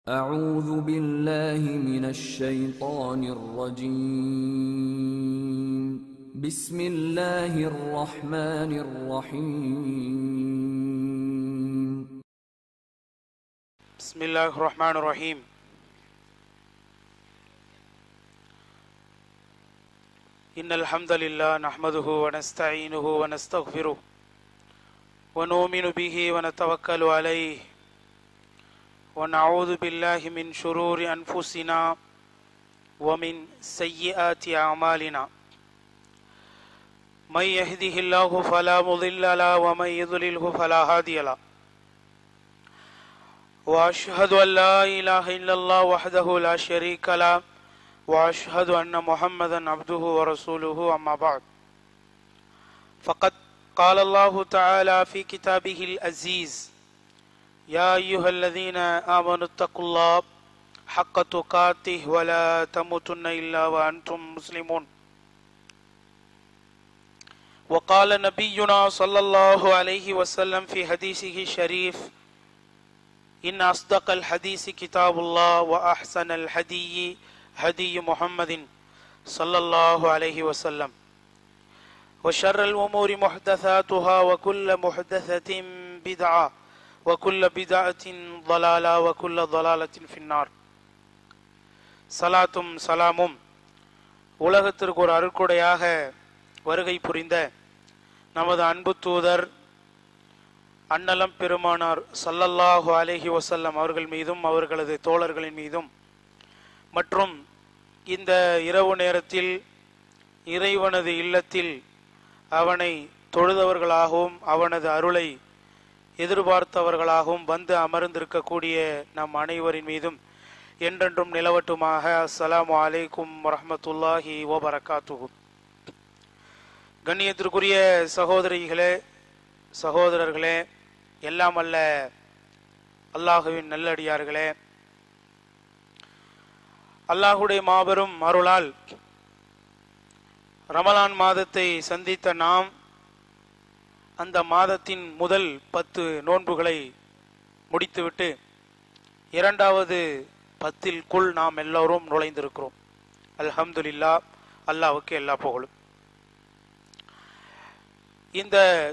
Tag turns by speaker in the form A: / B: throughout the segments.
A: أعوذ بالله من الشيطان الرجيم بسم الله الرحمن الرحيم
B: بسم الله الرحمن الرحيم إن الحمد لله نحمده ونستعينه ونستغفره ونؤمن به ونتوكل عليه ونعوذ بالله من شرور أنفسنا ومن سيئات أعمالنا من يهده الله فلا مضل له ومن يضلله فلا هادي له واشهد ان لا اله الا الله وحده لا شريك له واشهد ان محمدا عبده ورسوله اما بعد فقد قال الله تعالى في كتابه العزيز يا ايها الذين امنوا اتقوا الله حق تقاته ولا تموتن الا وانتم مسلمون وقال نبينا صلى الله عليه وسلم في حديثه الشريف إن أصدق الحديث كتاب الله وأحسن الهدي هدي محمد صلى الله عليه وسلم وشر الأمور محدثاتها وكل محدثة بدعة وكل بدعة ضلالة وكل ضلالة في النار சலாத்தும் சலாமும் உலகத்திற்கு ஒரு அருக்குடையாக வருகை புரிந்த நமது அன்பு தூதர் அன்னலம் பெருமானார் சல்லல்லாஹு அலைஹி வசல்லம் அவர்கள் மீதும் அவர்களது தோழர்களின் மீதும் மற்றும் இந்த இரவு நேரத்தில் இறைவனது இல்லத்தில் அவனை தொழுதவர்களாகவும் அவனது அருளை எதிர்பார்த்தவர்களாகவும் வந்து அமர்ந்திருக்கக்கூடிய நம் அனைவரின் மீதும் என்றென்றும் நிலவட்டுமாக அஸ்ஸலாமு அலைக்கும் வரஹ்மத்துல்லாஹி வபரகாத்துஹு கண்ணியத்திற்குரிய சகோதரிகளே சகோதரர்களே எல்லாம் அல்ல அல்லாஹுவின் நல்லடியார்களே அல்லாஹுடைய மாபெரும் அருளால் ரமலான் மாதத்தை சந்தித்த நாம் அந்த மாதத்தின் முதல் பத்து நோன்புகளை முடித்துவிட்டு இரண்டாவது பத்திற்குள் நாம் எல்லோரும் நுழைந்திருக்கிறோம் அல்ஹம்துலில்லா அல்லாஹ்வுக்கு எல்லா புகழும் இந்த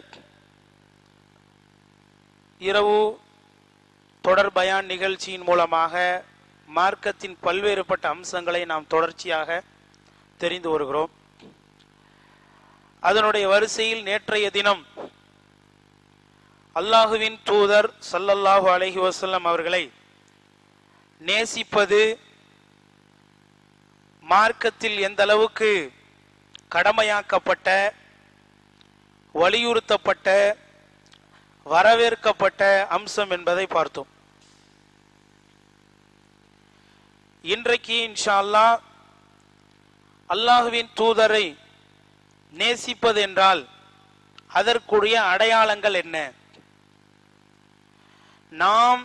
B: இரவு தொடர் பயான் நிகழ்ச்சியின் மூலமாக மார்க்கத்தின் பல்வேறுபட்ட அம்சங்களை நாம் தொடர்ச்சியாக தெரிந்து வருகிறோம் அதனுடைய வரிசையில் நேற்றைய தினம் அல்லாஹுவின் தூதர் சல்லல்லாஹு அலைஹி வஸல்லம் அவர்களை நேசிப்பது மார்க்கத்தில் எந்த அளவுக்கு கடமையாக்கப்பட்ட வலியுறுத்தப்பட்ட வரவேற்கப்பட்ட அம்சம் என்பதை பார்த்தோம் இன்றைக்கு இன்ஷா அல்லா அல்லாஹுவின் தூதரை நேசிப்பது என்றால் அதற்குரிய அடையாளங்கள் என்ன நாம்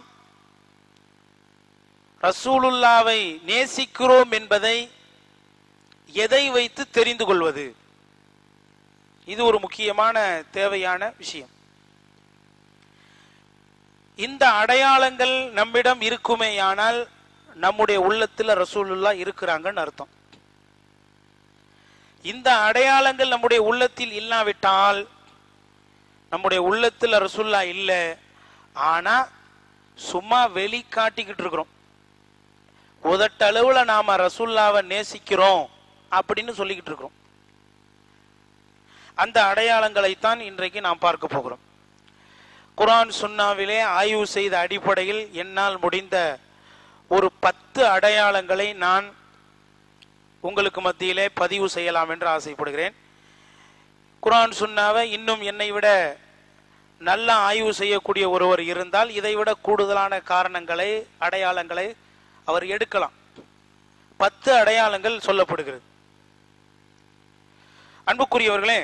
B: ரசூலுல்லாவை நேசிக்கிறோம் என்பதை எதை வைத்து தெரிந்து கொள்வது இது ஒரு முக்கியமான தேவையான விஷயம் இந்த அடையாளங்கள் நம்மிடம் இருக்குமேயானால் நம்முடைய உள்ளத்தில் ரசூலுல்லா இருக்கிறாங்கன்னு அர்த்தம் இந்த அடையாளங்கள் நம்முடைய உள்ளத்தில் இல்லாவிட்டால் நம்முடைய உள்ளத்தில் ரசூல்லா இல்லை ஆனா சும்மா வெளி காட்டிக்கிட்டு இருக்கிறோம் உதட்டளவுல நாம ரசூல்லாவை நேசிக்கிறோம் அப்படின்னு சொல்லிக்கிட்டு இருக்கிறோம் அந்த அடையாளங்களைத்தான் இன்றைக்கு நாம் பார்க்க போகிறோம் குரான் சுன்னாவிலே ஆய்வு செய்த அடிப்படையில் என்னால் முடிந்த ஒரு பத்து அடையாளங்களை நான் உங்களுக்கு மத்தியிலே பதிவு செய்யலாம் என்று ஆசைப்படுகிறேன் குரான் சுன்னாவை இன்னும் என்னை விட நல்ல ஆய்வு செய்யக்கூடிய ஒருவர் இருந்தால் இதை விட கூடுதலான காரணங்களை அடையாளங்களை அவர் எடுக்கலாம் பத்து அடையாளங்கள் சொல்லப்படுகிறது அன்புக்குரியவர்களே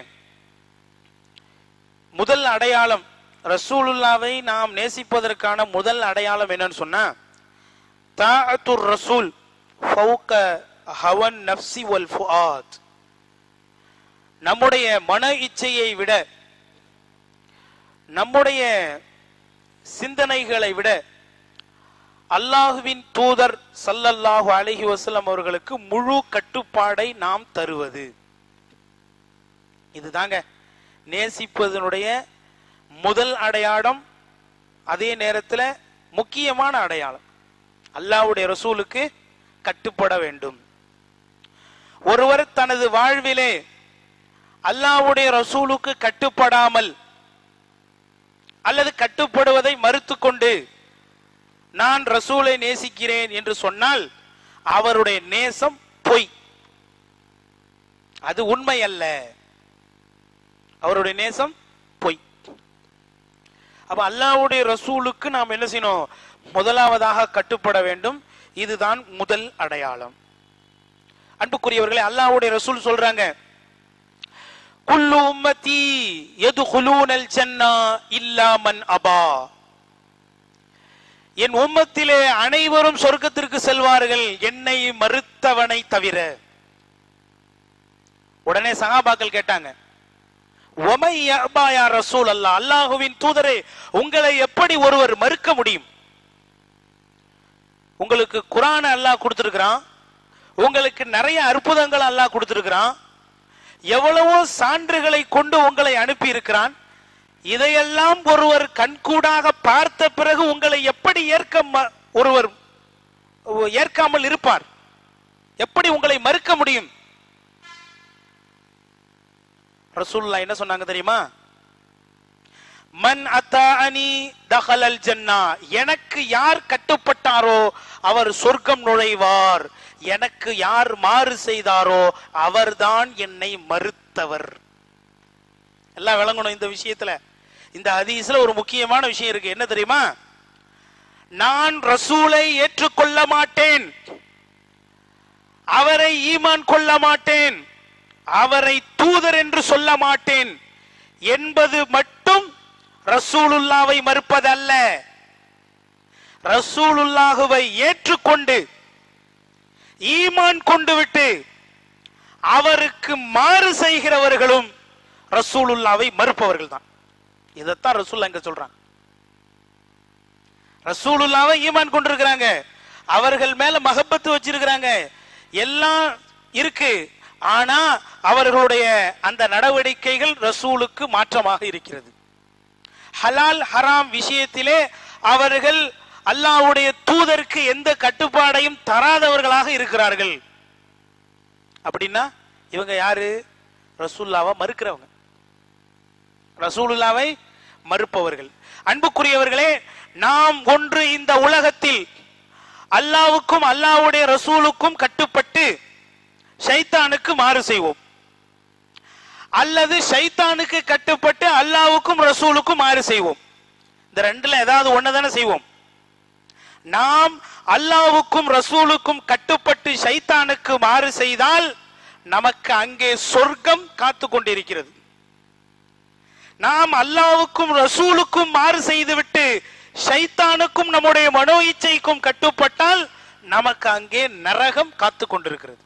B: முதல் அடையாளம் ரசூலுல்லாவை நாம் நேசிப்பதற்கான முதல் அடையாளம் என்னன்னு சொன்னா தாஅத்துர் ரசூல் ஃபௌக ஹவன் நஃப்சி வல் ஃபுஆத் நம்முடைய மன இச்சையை விட நம்முடைய சிந்தனைகளை விட அல்லாஹுவின் தூதர் ஸல்லல்லாஹு அலைஹி வஸல்லம் அவர்களுக்கு முழு கட்டுப்பாடை நாம் தருவது இதுதாங்க நேசிப்பதனுடைய முதல் அடையாளம் அதே நேரத்துல முக்கியமான அடையாளம் அல்லாஹ்வுடைய ரசூலுக்கு கட்டுப்பட வேண்டும் ஒருவர் தனது வாழ்விலே அல்லாஹ்வுடைய ரசூலுக்கு கட்டுப்படாமல் அல்லது கட்டுப்படுவதை மறுத்துக் கொண்டு நான் ரசூலை நேசிக்கிறேன் என்று சொன்னால் அவருடைய நேசம் பொய் அது உண்மை அல்ல அவருடைய நேசம் பொய் அப்ப அல்லாஹ்வுடைய ரசூலுக்கு நாம் என்ன செய்யணும் முதலாவதாக கட்டுப்பட வேண்டும் இதுதான் முதல் அடையாளம் அன்புக்குரியவர்களே அல்லாஹ்வுடைய ரசூல் சொல்றாங்க குல்லு உம்மதி யதுகுலூனல் ஜன்னா இல்லா மன் அபா என் உம்மத்திலே அனைவரும் சொர்க்கத்திற்கு செல்வார்கள் என்னை மறுத்தவனை தவிர உடனே சகாபாக்கள் கேட்டாங்க ஒமை யஅபா யா ரசூல் அல்லாஹ் அல்லாஹுவின் தூதரே உங்களை எப்படி ஒருவர் மறுக்க முடியும் உங்களுக்கு குரான் அல்லாஹ் கொடுத்திருக்கிறான் உங்களுக்கு நிறைய அற்புதங்கள் அல்லாஹ் கொடுத்திருக்கிறான் எவ்வளவோ சான்றுகளை கொண்டு உங்களை அனுப்பி இருக்கிறான் இதையெல்லாம் ஒருவர் கண்கூடாக பார்த்த பிறகு உங்களை எப்படி ஏற்க ம- ஒருவர் ஏற்காமல் இருப்பார் எப்படி உங்களை மறுக்க முடியும் ரசூலுல்லாஹ் என்ன சொன்னாங்க தெரியுமா மன் அத்தாஅனி தஹலல் ஜன்னா எனக்கு யார் கட்டுப்பட்டாரோ அவர் சொர்க்கம் நுழைவார் எனக்கு யார் மாறு செய்தாரோ அவர்தான் என்னை மறுத்தவர் எல்லாம் விளங்கணும் இந்த விஷயத்துல இந்த ஹதீஸ்ல ஒரு முக்கியமான விஷயம் இருக்கு என்ன தெரியுமா நான் ரசூலை ஏற்றுக்கொள்ள மாட்டேன் அவரை ஈமான் கொள்ள மாட்டேன் அவரை தூதர் என்று சொல்ல மாட்டேன் என்பது மட்டும் ரசூலுல்லாவை மறுப்பதல்ல ரசூலுல்லாஹுவை ஏற்றுக்கொண்டு ஈமான் கொண்டு விட்டு அவருக்கு மாறு செய்கிறவர்களும் ரசூலுல்லாவை மறுப்பவர்கள் தான் இதைத்தான் ரசூல் இங்க சொல்றாங்க ரசூலுல்லாவை ஈமான் கொண்டிருக்கிறாங்க அவர்கள் மேல மகப்பத்து வச்சிருக்கிறாங்க எல்லாம் இருக்கு ஆனா அவர்களுடைய அந்த நடவடிக்கைகள் ரசூலுக்கு மாற்றமாக இருக்கிறது ஹலால் ஹராம் விஷயத்திலே அவர்கள் அல்லாஹ்வுடைய தூதருக்கு எந்த கட்டுப்பாடையும் தராதவர்களாக இருக்கிறார்கள் அப்படின்னா இவங்க யாரு ரசூல்லாவை மறுக்கிறவங்க ரசூலுல்லாவை மறுப்பவர்கள் அன்புக்குரியவர்களே நாம் ஒன்று இந்த உலகத்தில் அல்லாவுக்கும் அல்லாஹ்வுடைய ரசூலுக்கும் கட்டுப்பட்டு ஷைத்தானுக்கு மாறு செய்வோம் அல்லது ஷைத்தானுக்கு கட்டுப்பட்டு அல்லாவுக்கும் ரசூலுக்கும் மாறு செய்வோம் இந்த ரெண்டுல ஏதாவது ஒண்ணு தானே செய்வோம் நாம் அல்லாவுக்கும் ரசூலுக்கும் கட்டுப்பட்டு ஷைத்தானுக்கு மாறு செய்தால் நமக்கு அங்கே சொர்க்கம் காத்து கொண்டிருக்கிறது நாம் அல்லாவுக்கும் ரசூலுக்கும் மாறு செய்துவிட்டு ஷைத்தானுக்கும் நம்முடைய மனோ இச்சைக்கும் கட்டுப்பட்டால் நமக்கு அங்கே நரகம் காத்து கொண்டிருக்கிறது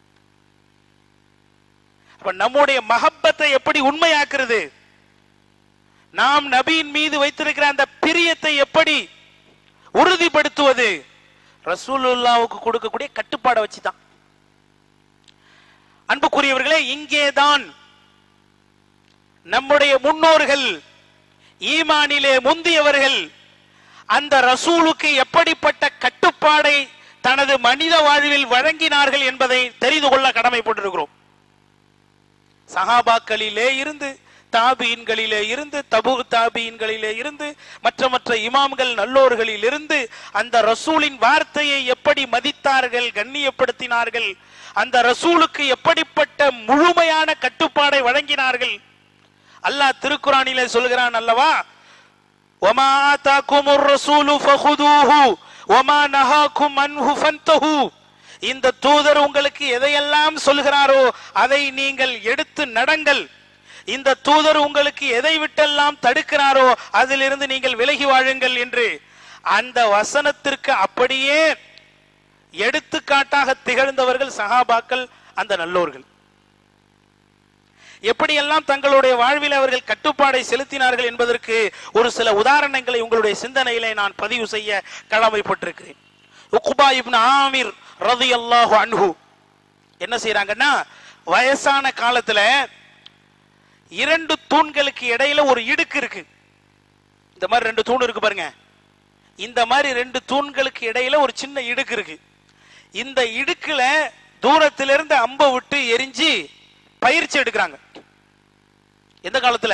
B: அப்ப நம்முடைய மகப்பத்தை எப்படி உண்மையாக்குறது நாம் நபியின் மீது வைத்திருக்கிற அந்த பிரியத்தை எப்படி உறுதிப்படுத்துவது ரசூலுல்லாவுக்கு கொடுக்கக்கூடிய கட்டுப்பாடை வச்சுதான் அன்புக்குரியவர்களே இங்கேதான் நம்முடைய முன்னோர்கள் ஈமானிலே முந்தியவர்கள் அந்த ரசூலுக்கு எப்படிப்பட்ட கட்டுப்பாடை தனது மனித வாழ்வில் வழங்கினார்கள் என்பதை தெரிந்து கொள்ள கடமைப்பட்டிருக்கிறோம் சஹாபாக்களிலே இருந்து தாபீன்களிலே இருந்து தபு தாபீன்களிலே இருந்து மற்ற மற்ற இமாம்கள் நல்லோர்களில் இருந்து அந்த ரசூலின் வார்த்தையை எப்படி மதித்தார்கள் கண்ணியப்படுத்தினார்கள் அந்த ரசூலுக்கு எப்படிப்பட்ட முழுமையான கட்டுப்பாடை வழங்கினார்கள் அல்லாஹ் திருக்குறானிலே சொல்கிறான் அல்லவா ஒமா ஆதாக்குமுர் ரசூலு ஃபஹுதூஹு ஒமா நஹாக்கும் அன்ஹு ஃபன்தஹு இந்த தூதர் உங்களுக்கு எதையெல்லாம் சொல்கிறாரோ அதை நீங்கள் எடுத்து நடங்கள் இந்த தூதர் உங்களுக்கு எதை விட்டெல்லாம் தடுக்கிறாரோ அதிலிருந்து நீங்கள் விலகி வாழுங்கள் என்று அந்த வசனத்திற்கு அப்படியே எடுத்துக்காட்டாக திகழ்ந்தவர்கள் சஹாபாக்கள் அந்த நல்லோர்கள் எப்படியெல்லாம் தங்களுடைய வாழ்வில் அவர்கள் கட்டுப்பாடை செலுத்தினார்கள் என்பதற்கு ஒரு சில உதாரணங்களை உங்களுடைய சிந்தனையிலே நான் பதிவு செய்ய கடமைப்பட்டிருக்கிறேன் உக்குபா இப்னு ஆமிர் ரலியல்லாஹு அன்ஹு என்ன செய்றாங்கன்னா வயசான காலத்துல இரண்டு தூண்களுக்கு இடையில ஒரு இடுக்கு இருக்கு இந்த மாதிரி ரெண்டு தூண் இருக்கு பாருங்க இந்த மாதிரி ரெண்டு தூண்களுக்கு இடையில ஒரு சின்ன இடுக்கு இருக்கு இந்த இடுக்குல தூரத்திலிருந்து அம்பை விட்டு எரிஞ்சு பயிற்சி எடுக்கிறாங்க எந்த காலத்துல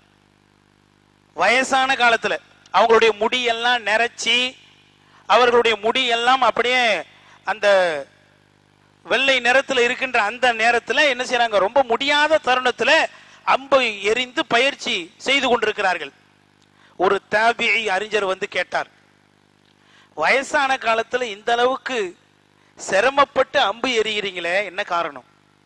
B: வயசான காலத்துல அவங்களுடைய முடியெல்லாம் நிறைச்சி அவர்களுடைய முடியெல்லாம் அப்படியே அந்த வெள்ளை நிறத்துல இருக்கின்ற அந்த நேரத்துல என்ன செய்றாங்க ரொம்ப முடியாத தருணத்துல அம்பை எரிந்து பயிற்சி செய்து கொண்டிருக்கிறார்கள் ஒரு தாபியை அறிஞர் வந்து கேட்டார் வயசான காலத்துல இந்த அளவுக்கு சிரமப்பட்டு அம்பு எறிகிறீங்களே என்ன காரணம்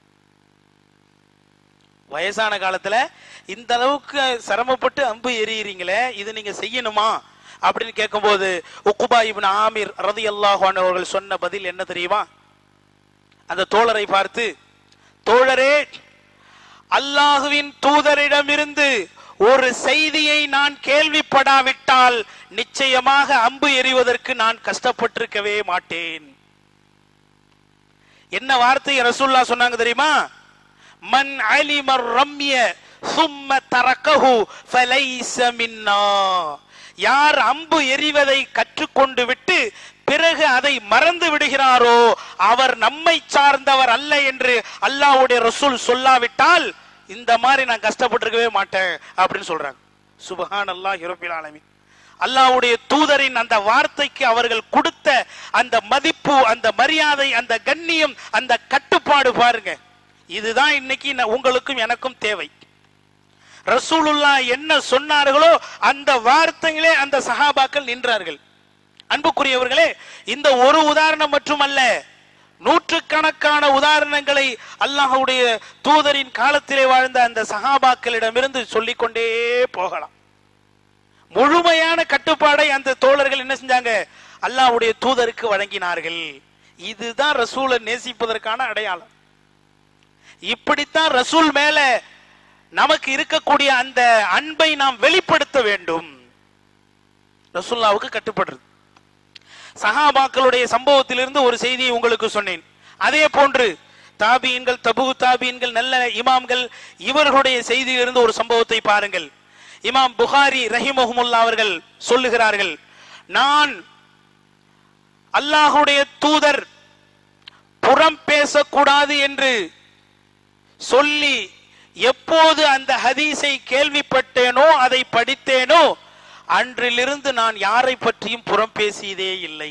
B: வயசான காலத்துல இந்த அளவுக்கு சிரமப்பட்டு அம்பு எறிகிறீங்களே இது நீங்க செய்யணுமா அப்படின்னு கேட்கும்போது உக்குபா இப்னு ஆமிர் ரதியல்லாஹு அன்ஹு அவர்கள் சொன்ன பதில் என்ன தெரியுமா அந்த தோழரை பார்த்து தோழரே அல்லாஹுவின் தூதரிடமிருந்து ஒரு செய்தியை நான் கேள்விப்படாவிட்டால் நிச்சயமாக அம்பு எறிவதற்கு நான் கஷ்டப்பட்டிருக்கவே மாட்டேன் என்ன வார்த்தை ரசூல்லா சொன்னாங்க தெரியுமா மன் அலிமர் ரம்ய சும்ம தரக்கஹு ஃபலைஸ மின்னா யார் அம்பு எறிவதை கற்றுக்கொண்டு விட்டு பிறகு அதை மறந்து விடுகிறாரோ அவர் நம்மை சார்ந்தவர் அல்ல என்று அல்லாஹ்வுடைய ரசூல் சொல்லாவிட்டால் இந்த மாதிரி நான் கஷ்டப்பட்டிருக்கவே மாட்டேன் அப்படின்னு சொல்றாங்க சுபஹான் அல்லாஹ் இரபில் ஆலமீன் அல்லாஹ்வுடைய தூதரின் அந்த வார்த்தைக்கு அவர்கள் கொடுத்த அந்த மதிப்பு அந்த மரியாதை அந்த கண்ணியம் அந்த கட்டுப்பாடு பாருங்க இதுதான் இன்னைக்கு ந- உங்களுக்கும் எனக்கும் தேவை ரசூலுல்லா என்ன சொன்னார்களோ அந்த வார்த்தையிலே அந்த சஹாபாக்கள் நின்றார்கள் அன்புக்குரியவர்களே இந்த ஒரு உதாரணம் மட்டுமல்ல நூற்றுக்கணக்கான உதாரணங்களை அல்லாஹ்வுடைய தூதரின் காலத்திலே வாழ்ந்த அந்த சஹாபாக்களிடமிருந்து சொல்லிக்கொண்டே போகலாம் முழுமையான கட்டுப்பாடை அந்த தோழர்கள் என்ன செஞ்சாங்க அல்லாஹ்வுடைய தூதருக்கு வழங்கினார்கள் இதுதான் ரசூலை நேசிப்பதற்கான அடையாளம் இப்படித்தான் ரசூல் மேல நமக்கு இருக்கக்கூடிய அந்த அன்பை நாம் வெளிப்படுத்த வேண்டும் ரசூல்லாவுக்கு கட்டுப்படுறது சஹாபாக்களுடைய சம்பவத்திலிருந்து ஒரு செய்தியை உங்களுக்கு சொன்னேன் அதே போன்று தாபீன்கள் தபு தாபீன்கள் நல்ல இமாம்கள் இவர்களுடைய செய்தியிலிருந்து ஒரு சம்பவத்தை பாருங்கள் இமாம் புகாரி ரஹிமஹமுல்லா அவர்கள் சொல்லுகிறார்கள் நான் அல்லாஹுடைய தூதர் புறம் பேசக்கூடாது என்று சொல்லி எப்போது அந்த ஹதீஸை கேள்விப்பட்டேனோ அதை படித்தேனோ அன்றிலிருந்து நான் யாரை பற்றியும் புறம் பேசியதே இல்லை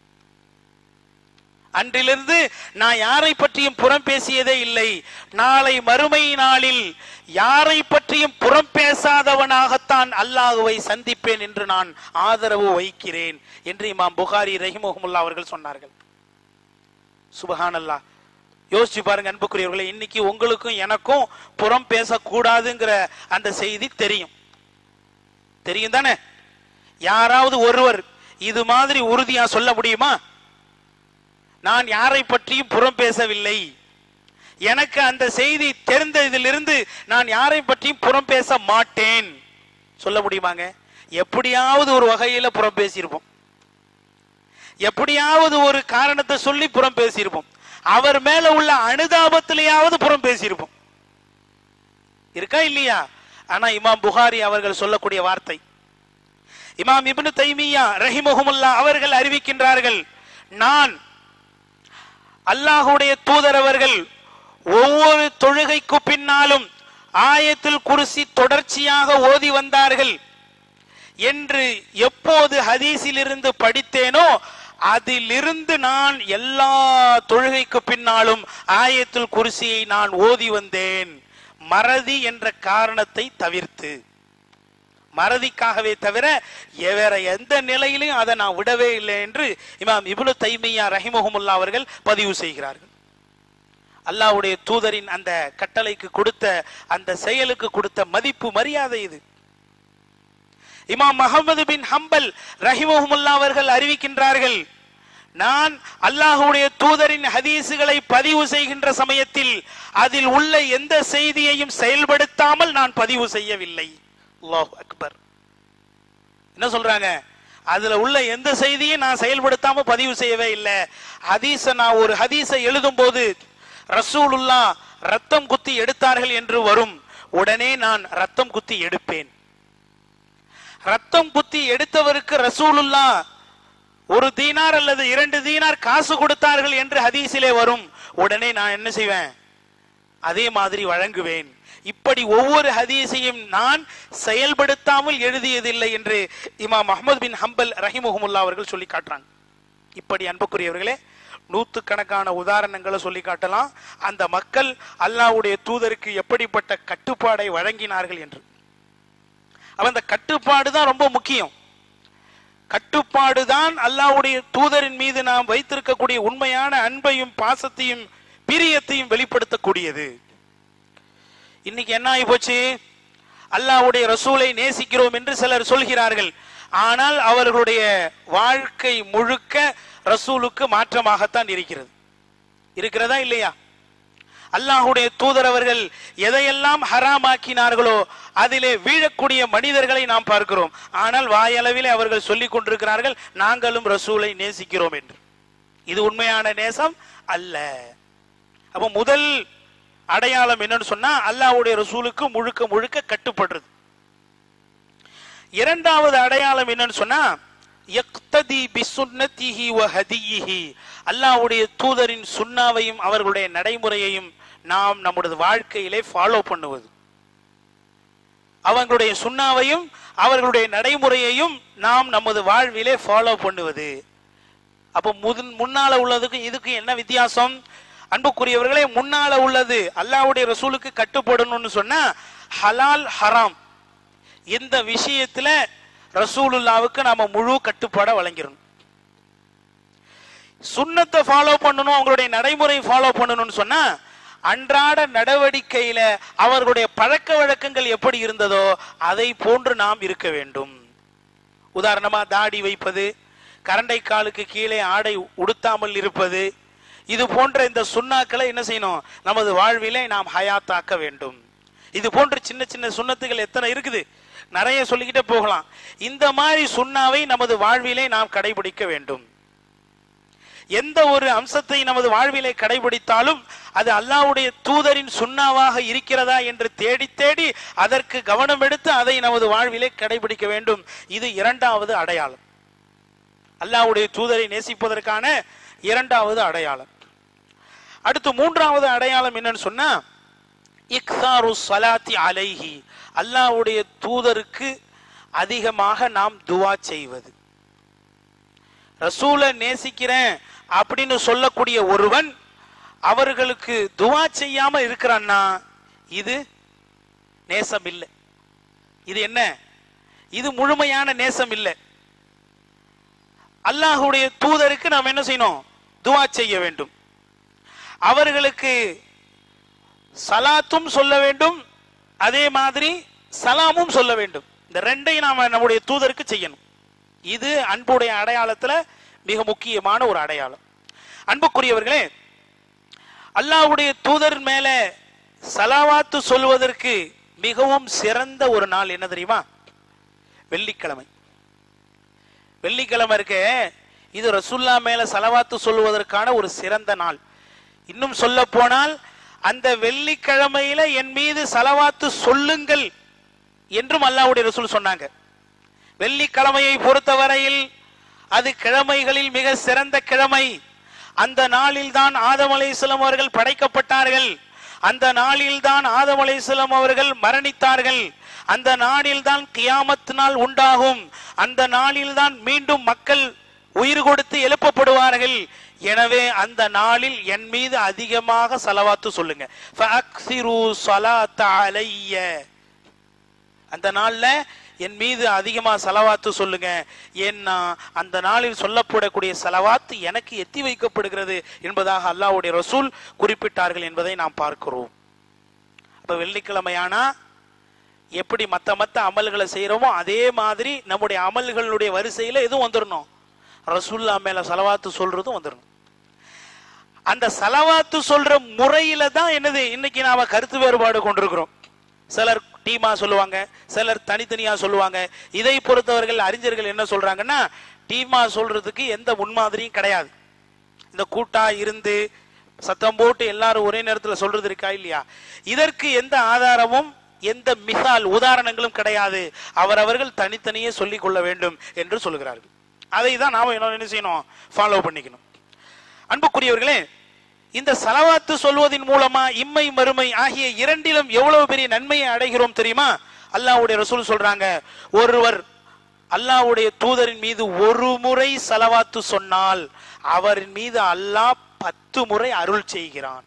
B: அன்றிலிருந்து நான் யாரை பற்றியும் புறம் பேசியதே இல்லை நாளை மறுமை நாளில் யாரை பற்றியும் புறம் பேசாதவனாகத்தான் அல்லாஹுவை சந்திப்பேன் என்று நான் ஆதரவு வைக்கிறேன் என்று இமாம் புகாரி ரஹிமஹமுல்லா அவர்கள் சொன்னார்கள் சுபஹானல்லாஹ் யோசிச்சு பாருங்க அன்புக்குரியவர்களே இன்னைக்கு உங்களுக்கும் எனக்கும் புறம் பேசக்கூடாதுங்கிற அந்த செய்தி தெரியும் தெரியும் தானே யாராவது ஒருவர் இது மாதிரி உறுதியா சொல்ல முடியுமா நான் யாரை பற்றியும் புறம் பேசவில்லை எனக்கு அந்த செய்தி தெரிந்ததிலிருந்து நான் யாரை பற்றியும் புறம் பேச மாட்டேன் சொல்ல முடியுமாங்க எப்படியாவது ஒரு வகையில புறம் பேசியிருப்போம் எப்படியாவது ஒரு காரணத்தை சொல்லி புறம் பேசியிருப்போம் அவர் மேல உள்ள அனுதாபத்திலேயாவது புறம் பேசியிருப்போம் இருக்கா இல்லையா ஆனா இமாம் புகாரி அவர்கள் சொல்லக்கூடிய வார்த்தை இமாம் இப்னு தைமியா ரஹிமஹுமுல்லா அவர்கள் அறிவிக்கின்றார்கள் நான் அல்லாஹுடைய தூதர் அவர்கள் ஒவ்வொரு தொழுகைக்கு பின்னாலும் ஆயத்தில் குருசி தொடர்ச்சியாக ஓதி வந்தார்கள் என்று எப்போது ஹதீஸிலிருந்து படித்தேனோ அதிலிருந்து நான் எல்லா தொழுகைக்கு பின்னாலும் ஆயத்துல் குருசியை நான் ஓதி வந்தேன் மறதி என்ற காரணத்தை தவிர்த்து மறதிக்காகவே தவிர எ- வேற எந்த நிலையிலும் அதை நான் விடவே இல்லை என்று இமாம் இப்னு தைமியா ரஹிமஹமுல்லா அவர்கள் பதிவு செய்கிறார்கள் அல்லாஹ்வுடைய தூதரின் அந்த கட்டளைக்கு கொடுத்த அந்த செயலுக்கு கொடுத்த மதிப்பு மரியாதை இது இமாம் முகமது பின் ஹம்பல் ரஹிமஹமுல்லா அவர்கள் அறிவிக்கின்றார்கள் நான் அல்லாஹ்வுடைய தூதரின் ஹதீஸுகளை பதிவு செய்கின்ற சமயத்தில் அதில் உள்ள எந்த செய்தியையும் செயல்படுத்தாமல் நான் பதிவு செய்யவில்லை அல்லாஹ் அக்பர் என்ன சொல்றாங்க அதுல உள்ள எந்த செய்தியும் நான் செயல்படுத்தாம பதிவு செய்யவே இல்லை ஹதீஸ நான் ஒரு ஹதீஸை எழுதும் போது ரசூலுல்லா ரத்தம் குத்தி எடுத்தார்கள் என்று வரும் உடனே நான் ரத்தம் குத்தி எடுப்பேன் ரத்தம் குத்தி எடுத்தவருக்கு ரசூலுல்லா ஒரு தீனார் அல்லது இரண்டு தீனார் காசு கொடுத்தார்கள் என்று ஹதீஸிலே வரும் உடனே நான் என்ன செய்வேன் அதே மாதிரி வழங்குவேன் இப்படி ஒவ்வொரு ஹதீஸையும் நான் செயல்படுத்தாமல் எழுதியதில்லை என்று இமாம் அஹ்மத் பின் ஹம்பல் ரஹிமுஹமுல்லா அவர்கள் சொல்லி காட்டுறாங்க இப்படி அன்புக்குரியவர்களே நூத்துக்கணக்கான உதாரணங்களை சொல்லி காட்டலாம் அந்த மக்கள் அல்லாஹ்வுடைய தூதருக்கு எப்படிப்பட்ட கட்டுப்பாடை வழங்கினார்கள் என்று அப்ப அந்த கட்டுப்பாடு தான் ரொம்ப முக்கியம் கட்டுப்பாடு தான் அல்லாஹ்வுடைய தூதரின் மீது நாம் வைத்திருக்கக்கூடிய உண்மையான அன்பையும் பாசத்தையும் பிரியத்தையும் வெளிப்படுத்தக்கூடியது இன்னைக்கு என்ன ஆகி போச்சு அல்லாஹ்வுடைய ரசூலை நேசிக்கிறோம் என்று சிலர் சொல்கிறார்கள் ஆனால் அவர்களுடைய வாழ்க்கை முழுக்க ரசூலுக்கு மாற்றமாகத்தான் இருக்கிறது இருக்கிறதா இல்லையா அல்லாஹ்வுடைய தூதர் அவர்கள் எதையெல்லாம் ஹராமாக்கினார்களோ அதிலே வீழக்கூடிய மனிதர்களை நாம் பார்க்கிறோம் ஆனால் வாயளவிலே அவர்கள் சொல்லிக் கொண்டிருக்கிறார்கள் நாங்களும் ரசூலை நேசிக்கிறோம் என்று இது உண்மையான நேசம் அல்ல அப்ப முதல் அடையாளம் என்னன்னு சொன்னா அல்லாஹ்வுடைய ரசூலுக்கு முழுக்க முழுக்க கட்டுப்படுறது இரண்டாவது அடையாளம் என்னன்னு சொன்னா யக்ததி பிசுன்னதிஹி வ ஹதியிஹி அல்லாஹ்வுடைய தூதரின் சுன்னாவையும் அவர்களுடைய நடைமுறையையும் நாம் நம்முடைய வாழ்க்கையிலே ஃபாலோ பண்ணுவது அவங்களுடைய சுண்ணாவையும் அவர்களுடைய நடைமுறையையும் நாம் நமது வாழ்விலே ஃபாலோ பண்ணுவது அப்போ முன் முன்னால உள்ளதுக்கும் இதுக்கும் என்ன வித்தியாசம் அன்புக்குரியவர்களே முன்னால உள்ளது அல்லாஹ்வுடைய ரசூலுக்கு கட்டுப்படணும்னு சொன்னா ஹலால் ஹராம் இந்த விஷயத்துல ரசூலுல்லாவுக்கு நாம முழு கட்டுப்பாட வழங்கிடணும் சுண்ணத்தை ஃபாலோ பண்ணணும் அவங்களுடைய நடைமுறை ஃபாலோ பண்ணணும்னு சொன்னா அன்றாட நடவடிக்கையில அவர்களுடைய பழக்க வழக்கங்கள் எப்படி இருந்ததோ அதை போன்று நாம் இருக்க வேண்டும் உதாரணமா தாடி வைப்பது கரண்டை காலுக்கு கீழே ஆடை உடுத்தாமல் இருப்பது இது போன்ற இந்த சுண்ணாக்களை என்ன செய்யணும் நமது வாழ்விலே நாம் ஹயாத்தாக்க வேண்டும் இது போன்ற சின்ன சின்ன சுண்ணத்துகள் எத்தனை இருக்குது நிறைய சொல்லிக்கிட்டே போகலாம் இந்த மாதிரி சுண்ணாவை நமது வாழ்விலே நாம் கடைபிடிக்க வேண்டும் எந்த ஒரு அம்சத்தை நமது வாழ்விலே கடைபிடித்தாலும் அது அல்லாஹ்வுடைய தூதரின் சுண்ணாவாக இருக்கிறதா என்று தேடி தேடி அதற்கு கவனம் எடுத்து அதை நமது வாழ்விலே கடைபிடிக்க வேண்டும் இது இரண்டாவது அடையாளம் அல்லாஹ்வுடைய தூதரை நேசிப்பதற்கான இரண்டாவது அடையாளம் அடுத்து மூன்றாவது அடையாளம் என்னன்னு சொன்னா இக்தாரு சலாத்தி அலைஹி அல்லாஹ்வுடைய தூதருக்கு அதிகமாக நாம் துவா செய்வது ரசூலை நேசிக்கிறேன் அப்படின்னு சொல்லக்கூடிய ஒருவன் அவர்களுக்கு துவா செய்யாம இருக்கிறான்னா இது நேசம் இல்லை இது என்ன இது முழுமையான நேசம் இல்லை அல்லாஹுடைய தூதருக்கு நாம் என்ன செய்யணும் துவா செய்ய வேண்டும் அவர்களுக்கு சலாத்தும் சொல்ல வேண்டும் அதே மாதிரி சலாமும் சொல்ல வேண்டும் இந்த ரெண்டையும் நாம நம்முடைய தூதருக்கு செய்யணும் இது அன்புடைய அடையாளத்துல மிக முக்கியமான ஒரு அடையாளம் அன்புக்குரியவர்களே அல்லாஹ்வுடைய தூதர் மேல சலாவாத்து சொல்வதற்கு மிகவும் சிறந்த ஒரு நாள் என்ன தெரியுமா வெள்ளிக்கிழமை வெள்ளிக்கிழமை இருக்க இது ரசுல்லா மேல சலவாத்து சொல்வதற்கான ஒரு சிறந்த நாள் இன்னும் சொல்ல போனால் அந்த வெள்ளிக்கிழமையில என் மீது சலவாத்து சொல்லுங்கள் என்றும் அல்லாஹ்வுடைய ரசூல் சொன்னாங்க வெள்ளிக்கிழமையை பொறுத்தவரையில் அது கிழமைகளில் மிக சிறந்த கிழமை அந்த நாளில் தான் ஆதம் அலைஹிஸ்ஸலாம் அவர்கள் படைக்கப்பட்டார்கள் அந்த நாளில் தான் ஆதம் அலைஹிஸ்ஸலாம் அவர்கள் மரணித்தார்கள் அந்த நாளில் தான் கியாமத் நாள் உண்டாகும் அந்த நாளில் தான் மீண்டும் மக்கள் உயிர் கொடுத்து எழுப்பப்படுவார்கள் எனவே அந்த நாளில் என் மீது அதிகமாக சலவாத்து சொல்லுங்க ஃபஅக்ஸிரு ஸலாத்த அலைய அந்த நாள்ல என் மீது அதிகமா செலவாத்து சொல்லுங்க ஏன்னா அந்த நாளில் சொல்லப்படக்கூடிய செலவாத்து எனக்கு எத்தி வைக்கப்படுகிறது என்பதாக அல்லாஹ்வுடைய ரசூல் குறிப்பிட்டார்கள் என்பதை நாம் பார்க்கிறோம் அப்ப வெள்ளிக்கிழமையானா எப்படி மத்த மத்த அமல்களை செய்யறோமோ அதே மாதிரி நம்முடைய அமல்களுடைய வரிசையில எதுவும் வந்துடணும் ரசூல்லா மேல சலவாத்து சொல்றதும் வந்துடணும் அந்த சலவாத்து சொல்ற முறையில தான் என்னது இன்னைக்கு நாம கருத்து வேறுபாடு கொண்டிருக்கிறோம் சிலர் டீமா சொல்லுவாங்க சிலர் தனித்தனியா சொல்லுவாங்க இதை பொறுத்தவர்கள் அறிஞர்கள் என்ன சொல்றாங்கன்னா டீமா சொல்றதுக்கு எந்த முன்மாதிரியும் கிடையாது இந்த கூட்டா இருந்து சத்தம் போட்டு எல்லாரும் ஒரே நேரத்தில் சொல்றது இருக்கா இல்லையா இதற்கு எந்த ஆதாரமும் எந்த மிசால் உதாரணங்களும் கிடையாது அவரவர்கள் தனித்தனியே சொல்லிக் கொள்ள வேண்டும் என்று சொல்லுகிறார்கள் அதை தான் நாம என்ன என்ன செய்யணும் ஃபாலோ பண்ணிக்கணும் அன்புக்குரியவர்களே இந்த சலவாத்து சொல்வதன் மூலமா இம்மை மறுமை ஆகிய இரண்டிலும் எவ்வளவு பெரிய நன்மையை அடைகிறோம் தெரியுமா அல்லாஹ்வுடைய ரசூல் சொல்றாங்க ஒருவர் அல்லாஹ்வுடைய தூதரின் மீது ஒரு முறை சலவாத்து சொன்னால் அவரின் மீது அல்லாஹ் பத்து முறை அருள் செய்கிறான்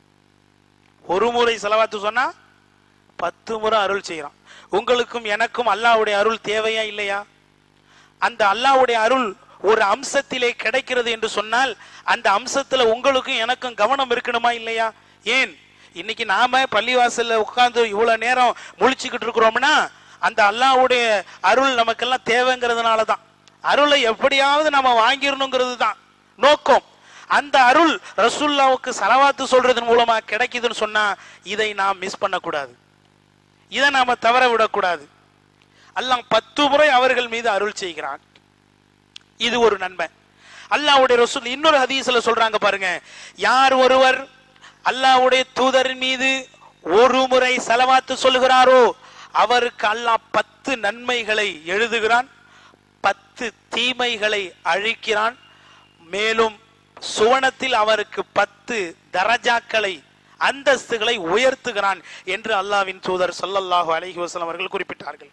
B: ஒரு முறை செலவாத்து சொன்னா பத்து முறை அருள் செய்கிறான் உங்களுக்கும் எனக்கும் அல்லாஹ்வுடைய அருள் தேவையா இல்லையா அந்த அல்லாஹ்வுடைய அருள் ஒரு அம்சத்திலே கிடைக்கிறது என்று சொன்னால் அந்த அம்சத்துல உங்களுக்கும் எனக்கும் கவனம் இருக்கணுமா இல்லையா ஏன் இன்னைக்கு நாம பள்ளிவாசல்ல உட்கார்ந்து இவ்வளவு நேரம் முழிச்சுக்கிட்டு இருக்கிறோம்னா அந்த அல்லாஹ்வுடைய அருள் நமக்கெல்லாம் தேவைங்கிறதுனால தான் அருளை எப்படியாவது நம்ம வாங்கிடணுங்கிறது தான் நோக்கம் அந்த அருள் ரசூல்லாவுக்கு சலவாத்து சொல்றதன் மூலமா கிடைக்குதுன்னு சொன்னா இதை நாம் மிஸ் பண்ணக்கூடாது இதை நாம தவற விடக்கூடாது அல்லாஹ் பத்து முறை அவர்கள் மீது அருள் செய்கிறான் இது ஒரு நன்மை அல்லாஹ்வுடைய ரசூல் இன்னொரு ஹதீஸ்ல சொல்றாங்க பாருங்க யார் ஒருவர் அல்லாஹ்வுடைய தூதரின் மீது ஒரு முறை செலவாத்து சொல்லுகிறாரோ அவருக்கு அல்லாஹ் பத்து நன்மைகளை எழுதுகிறான் பத்து தீமைகளை அழிக்கிறான் மேலும் சுவனத்தில் அவருக்கு பத்து தரஜாக்களை அந்தஸ்துகளை உயர்த்துகிறான் என்று அல்லாவின் தூதர் ஸல்லல்லாஹு அலைஹி வஸல்லம் அவர்கள் குறிப்பிட்டார்கள்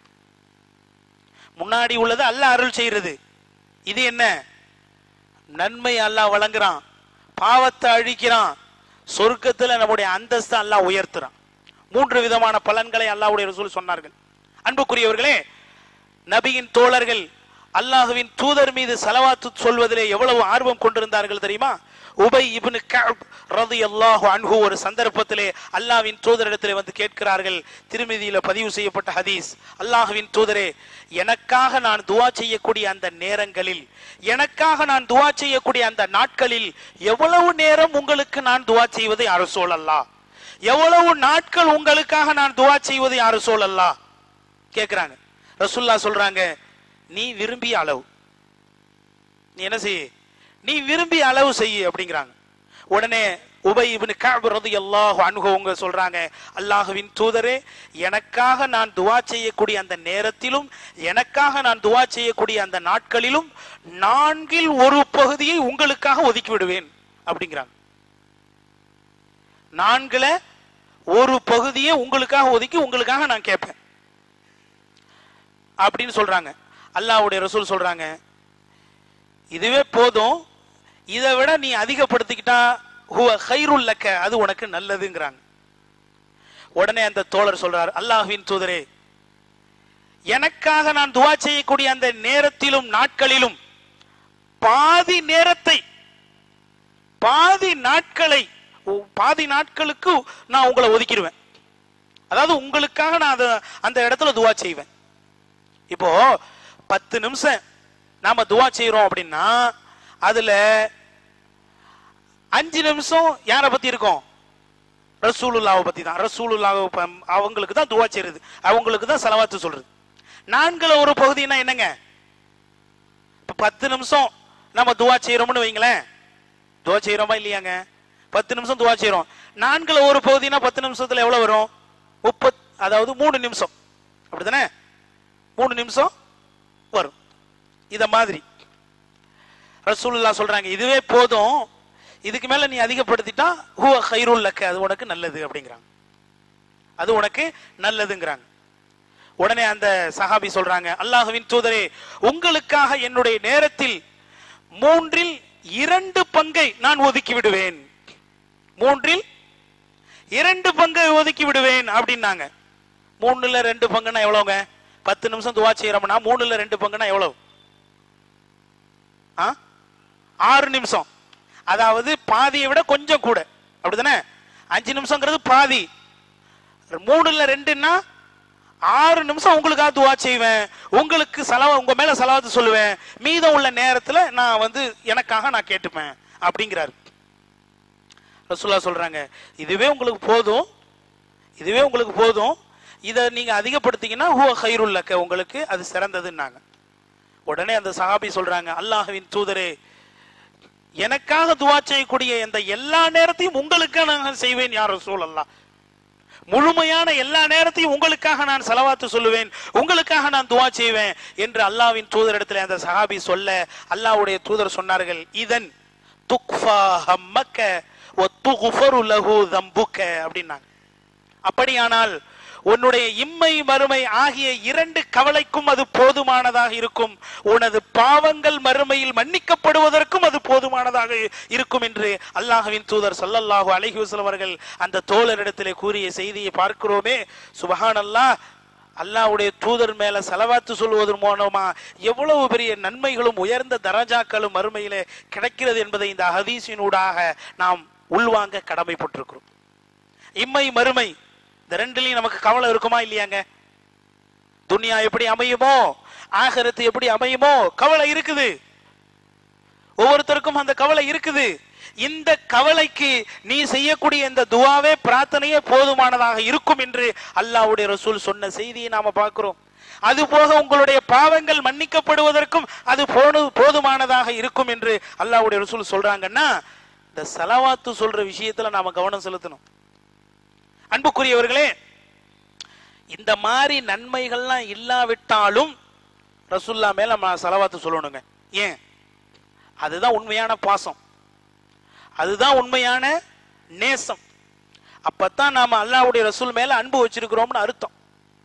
B: முன்னாடி உள்ளது அல்லாஹ் அருள் செய்யறது இது என்ன நன்மை அல்லாஹ் வழங்குறான் பாவத்தை அழிக்கிறான் சொர்க்கத்துல நம்முடைய அந்தஸ்தை அல்லாஹ் உயர்த்துறான் மூன்று விதமான பலன்களை அல்லாஹ்வுடைய ரசூல் சொன்னார்கள் அன்புக்குரியவர்களே நபியின் தோழர்கள் அல்லாஹுவின் தூதர் மீது சலவாத்து சொல்வதிலே எவ்வளவு ஆர்வம் கொண்டிருந்தார்கள் தெரியுமா உபை இப்னு கஅப் ரலியல்லாஹு அன்ஹு ஒரு சந்தர்ப்பத்திலே அல்லாஹ்வின் தூதரிடத்திலே வந்து கேட்கிறார்கள் திருமதியில பதிவு செய்யப்பட்ட ஹதீஸ் அல்லாஹ்வின் தூதரே எனக்காக நான் துவா செய்யக்கூடிய அந்த நேரங்களில் எனக்காக நான் துவா செய்யக்கூடிய அந்த நாட்களில் எவ்வளவு நேரம் உங்களுக்கு நான் துவா செய்வது யாரு சோழல்லா எவ்வளவு நாட்கள் உங்களுக்காக நான் துவா செய்வது யாரு சோழல்லா கேக்குறாங்க ரசுல்லா சொல்றாங்க நீ விரும்பிய அளவு நீ என்ன செய்ய நீ விரும்பிய அளவு செய்ய அப்படிங்கிறாங்க உடனே உபை இப்னு கஅப் ரலியல்லாஹு அன்ஹு அவங்க சொல்றாங்க அல்லாஹ்வின் தூதரே எனக்காக நான் துவா செய்யக்கூடிய அந்த நேரத்திலும் எனக்காக நான் துவா செய்யக்கூடிய அந்த நாட்களிலும் நான்கில் ஒரு பகுதியை உங்களுக்காக ஒதுக்கி விடுவேன் அப்படிங்கிறாங்க நான்குல ஒரு பகுதியை உங்களுக்காக ஒதுக்கி உங்களுக்காக நான் கேட்பேன் அப்படின்னு சொல்றாங்க அல்லாஹ்வுடைய ரசூல் சொல்றாங்க இதுவே போதும் இதை விட நீ அதிகப்படுத்திக்கிட்டா ஹுவ ஹைருல் லக்க அது உனக்கு நல்லதுங்கிறாங்க உடனே அந்த தோழர் சொல்றார் அல்லாஹ்வின் தூதரே எனக்காக நான் துவா செய்யக்கூடிய அந்த நேரத்திலும் நாட்களிலும் பாதி நேரத்தை பாதி நாட்களை உ- பாதி நாட்களுக்கு நான் உங்களை ஒதுக்கிடுவேன் அதாவது உங்களுக்காக நான் அத- அந்த இடத்துல துவா செய்வேன் இப்போ பத்து நிமிஷம் நாம துவா செய்யறோம் அப்படின்னா அதுல அஞ்சு நிமிஷம் யாரை பத்தி இருக்கும் ரசூலுல்லாவை பத்தி தான் ரசூலுல்லாவை ப- அவங்களுக்கு தான் துவா செய்யறது அவங்களுக்கு தான் செலவாத்து சொல்றது நான்குல ஒரு பகுதினா என்னங்க இப்ப பத்து நிமிஷம் நம்ம துவா செய்யறோம்னு வைங்களேன் துவா செய்யறோமா இல்லையாங்க பத்து நிமிஷம் துவா செய்யறோம் நான்குல ஒரு பகுதினா பத்து நிமிஷத்துல எவ்வளவு வரும் முப்பத் அதாவது மூணு நிமிஷம் அப்படிதானே மூணு நிமிஷம் வரும் இத மாதிரி ரசூலுல்லாஹ் சொல்றாங்க இதுவே போதும் இதுக்கு மேல நீ அதிகப்படுத்திட்டா ஹுவ ஹைருல் லக்க அது உனக்கு நல்லது அப்படிங்கிறாங்க அது உனக்கு நல்லதுங்கிறாங்க உடனே அந்த சஹாபி சொல்றாங்க அல்லாஹ்வின் தூதரே உங்களுக்காக என்னுடைய நேரத்தில் மூன்றில் இரண்டு பங்கை நான் ஒதுக்கி விடுவேன் மூன்றில் இரண்டு பங்கை ஒதுக்கி விடுவேன் அப்படின்னாங்க மூணுல ரெண்டு பங்குன்னா எவ்வளவுங்க பத்து நிமிஷம் துவா செய்யறோம்னா மூணுல ரெண்டு பங்குன்னா எவ்வளவு ஆ? ஆறு நிமிஷம் அதாவது பாதியை விட கொஞ்சம் கூட அப்படிதானே அஞ்சு நிமிஷங்கிறது பாதி மூணுல ரெண்டுன்னா ஆறு நிமிஷம் உங்களுக்காக துவா செய்வேன் உங்களுக்கு செலவா உங்க மேல செலவாத்து சொல்லுவேன் மீதம் உள்ள நேரத்துல நான் வந்து எனக்காக நான் கேட்டுப்பேன் அப்படிங்கிறாரு ரசூல்லா சொல்றாங்க இதுவே உங்களுக்கு போதும் இதுவே உங்களுக்கு போதும் இதை நீங்க அதிகப்படுத்திங்கன்னா ஹுவ ஹைருல்லக்க உங்களுக்கு அது சிறந்ததுன்னாங்க உடனே அந்த சஹாபி சொல்றாங்க அல்லாஹ்வின் தூதரே எனக்காக துவா செய்யக்கூடிய இந்த எல்லா நேரத்தையும் உங்களுக்காக நான் செய்வேன் யார் ரசூல் அல்லாஹ் முழுமையான எல்லா நேரத்தையும் உங்களுக்காக நான் செலவாத்து சொல்லுவேன் உங்களுக்காக நான் துவா செய்வேன் என்று அல்லாவின் தூதரிடத்தில் அந்த சஹாபி சொல்ல அல்லாஹ்வுடைய தூதர் சொன்னார்கள் இதன் துக்ஃபா ஹம்மக்க வ துக்ஃபரு லஹு தம்புக்க அப்படின்னாங்க அப்படியானால் உன்னுடைய இம்மை மறுமை ஆகிய இரண்டு கவலைக்கும் அது போதுமானதாக இருக்கும் உனது பாவங்கள் மறுமையில் மன்னிக்கப்படுவதற்கும் அது போதுமானதாக இருக்கும் என்று அல்லாஹ்வின் தூதர் ஸல்லல்லாஹு அலைஹி வஸல்லம் அவர்கள் அந்த தோழரிடத்திலே கூறிய செய்தியை பார்க்கிறோமே சுபஹான் அல்லாஹ் அல்லாஹ்வுடைய தூதர் மேல செலவாத்து சொல்வதன் மூலமா எவ்வளவு பெரிய நன்மைகளும் உயர்ந்த தரஜாக்களும் மறுமையிலே கிடைக்கிறது என்பதை இந்த ஹதீஸினூடாக நாம் உள்வாங்க கடமைப்பட்டிருக்கிறோம் இம்மை மறுமை இந்த ரெண்டுலயும் நமக்கு கவலை இருக்குமா இல்லையாங்க துனியா எப்படி அமையுமோ ஆகரத்து எப்படி அமையுமோ கவலை இருக்குது ஒவ்வொருத்தருக்கும் அந்த கவலை இருக்குது இந்த கவலைக்கு நீ செய்யக்கூடிய இந்த துவாவே பிரார்த்தனையே போதுமானதாக இருக்கும் என்று அல்லாஹ்வுடைய ரசூல் சொன்ன செய்தியை நாம பார்க்கிறோம் அது போக உங்களுடைய பாவங்கள் மன்னிக்கப்படுவதற்கும் அது போது போதுமானதாக இருக்கும் என்று அல்லாஹ்வுடைய ரசூல் சொல்றாங்கன்னா இந்த செலவாத்து சொல்ற விஷயத்துல நாம கவனம் செலுத்தணும் அன்புக்குரியவர்களே இந்த மாதிரி நன்மைகள்லாம் இல்லாவிட்டாலும் ரசுல்லா மேல நம்ம செலவாத்து சொல்லணுங்க ஏன் அதுதான் உண்மையான பாசம் அதுதான் உண்மையான நேசம் அப்பத்தான் நாம அல்லாஹ்வுடைய ரசூல் மேல அன்பு வச்சிருக்கிறோம்னு அர்த்தம்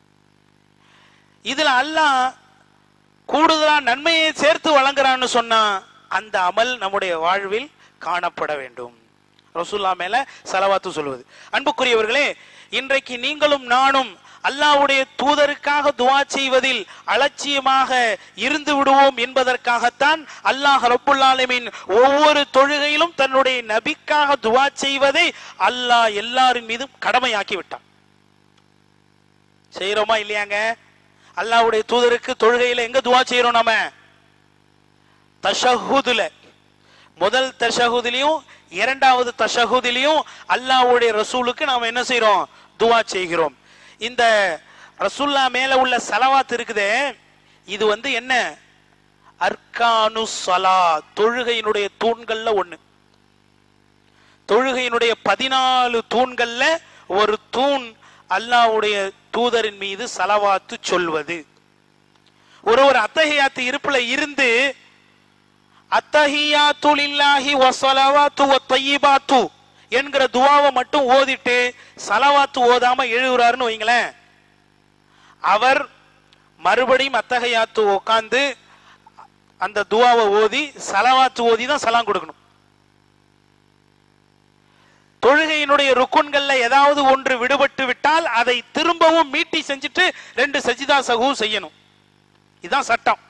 B: இதுல அல்லாஹ் கூடுதலா நன்மையை சேர்த்து வழங்குறான்னு சொன்னா அந்த அமல் நம்முடைய வாழ்வில் காணப்பட வேண்டும் ரசூல்லா மேல செலவாத்து சொல்வது அன்புக்குரியவர்களே இன்றைக்கு நீங்களும் நானும் அல்லாஹ்வுடைய தூதருக்காக துவா செய்வதில் அலட்சியமாக இருந்து விடுவோம் என்பதற்காகத்தான் அல்லாஹ் ரப்புல் ஆலமீன் ஒவ்வொரு தொழுகையிலும் தன்னுடைய நபிக்காக துவா செய்வதை அல்லாஹ் எல்லாரின் மீதும் கடமையாக்கி விட்டான் செய்யறோமா இல்லையாங்க அல்லாஹ்வுடைய தூதருக்கு தொழுகையில எங்க துவா செய்யறோம் நாம தஷஹுதுல முதல் தஷஹுதிலையும் இரண்டாவது தஷஹுதிலையும் அல்லாஹ்வுடைய ரசூலுக்கு நாம என்ன செய்றோம் துவா செய்கிறோம் இந்த ரசூல்லா மேல உள்ள சலவாத் இருக்குதே இது வந்து என்ன அர்கானு சலா தொழுகையினுடைய தூண்கள்ல ஒண்ணு தொழுகையினுடைய பதினாலு தூண்கள்ல ஒரு தூண் அல்லாஹ்வுடைய தூதரின் மீது சலவாத்து சொல்வது ஒரு ஒரு அத்தகையாத்து இருப்புல இருந்து அத்தஹியாத்து லில்லாஹி வஸலவாத்து வத்தய்யிபாத்து என்கிற துவாவை மட்டும் ஓதிட்டு சலவாத்து ஓதாம எழுதுறாருன்னு வைங்களேன் அவர் மறுபடியும் அத்தகையாத்து உட்கார்ந்து அந்த துவாவை ஓதி சலவாத்து ஓதி தான் சலாம் கொடுக்கணும் தொழுகையினுடைய ருக்குன்கள்ல ஏதாவது ஒன்று விடுபட்டு விட்டால் அதை திரும்பவும் மீட்டி செஞ்சுட்டு ரெண்டு சஜிதா சகு செய்யணும் இதுதான் சட்டம்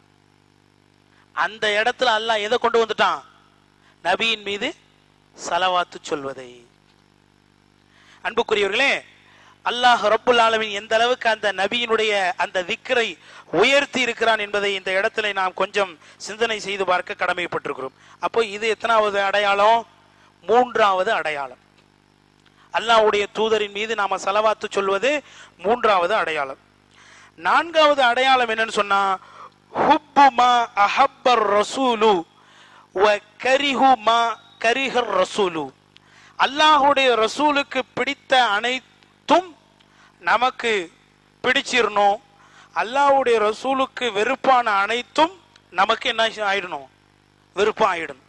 B: அந்த இடத்துல அல்லாஹ் எதை கொண்டு வந்துட்டான் நபியின் மீது சலவாத்து சொல்வதை அன்புக்குரியவர்களே அல்லாஹ் ரப்புல் ஆலமீன் எந்த அளவுக்கு அந்த நபியினுடைய அந்த திக்கரை உயர்த்தி இருக்கிறான் என்பதை இந்த இடத்துல நாம் கொஞ்சம் சிந்தனை செய்து பார்க்க கடமைப்பட்டிருக்கிறோம் அப்போ இது எத்தனாவது அடையாளம் மூன்றாவது அடையாளம் அல்லாஹ்வுடைய தூதரின் மீது நாம சலவாத்து சொல்வது மூன்றாவது அடையாளம் நான்காவது அடையாளம் என்னன்னு சொன்னா ஹுப்பு மா அஹப்பர் ரசூலு வ கரிஹு மா கரிஹர் ரசூலு அல்லாஹ்வுடைய ரசூலுக்கு பிடித்த அனைத்தும் நமக்கு பிடிச்சிரணும் அல்லாஹ்வுடைய ரசூலுக்கு வெறுப்பான அனைத்தும் நமக்கு என்ன ஆயிடணும் வெறுப்பம் ஆயிடணும்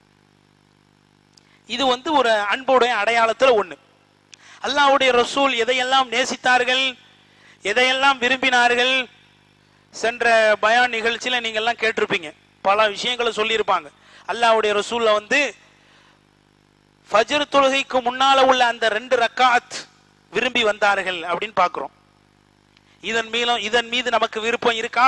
B: இது வந்து ஒரு அன்புடைய அடையாளத்துல ஒண்ணு அல்லாஹ்வுடைய ரசூல் எதையெல்லாம் நேசித்தார்கள் எதையெல்லாம் விரும்பினார்கள் சென்ற பயான் நிகழ்ச்சியில நீங்க எல்லாம் கேட்டிருப்பீங்க பல விஷயங்களை சொல்லியிருப்பாங்க அல்லாஹ்வுடைய ரசூல்ல வந்து ஃபஜ்ர் தொழுகைக்கு முன்னால உள்ள அந்த ரெண்டு ரக்காத் விரும்பி வந்தார்கள் அப்படின்னு பார்க்கிறோம் இதன் மீதும் இதன் மீது நமக்கு விருப்பம் இருக்கா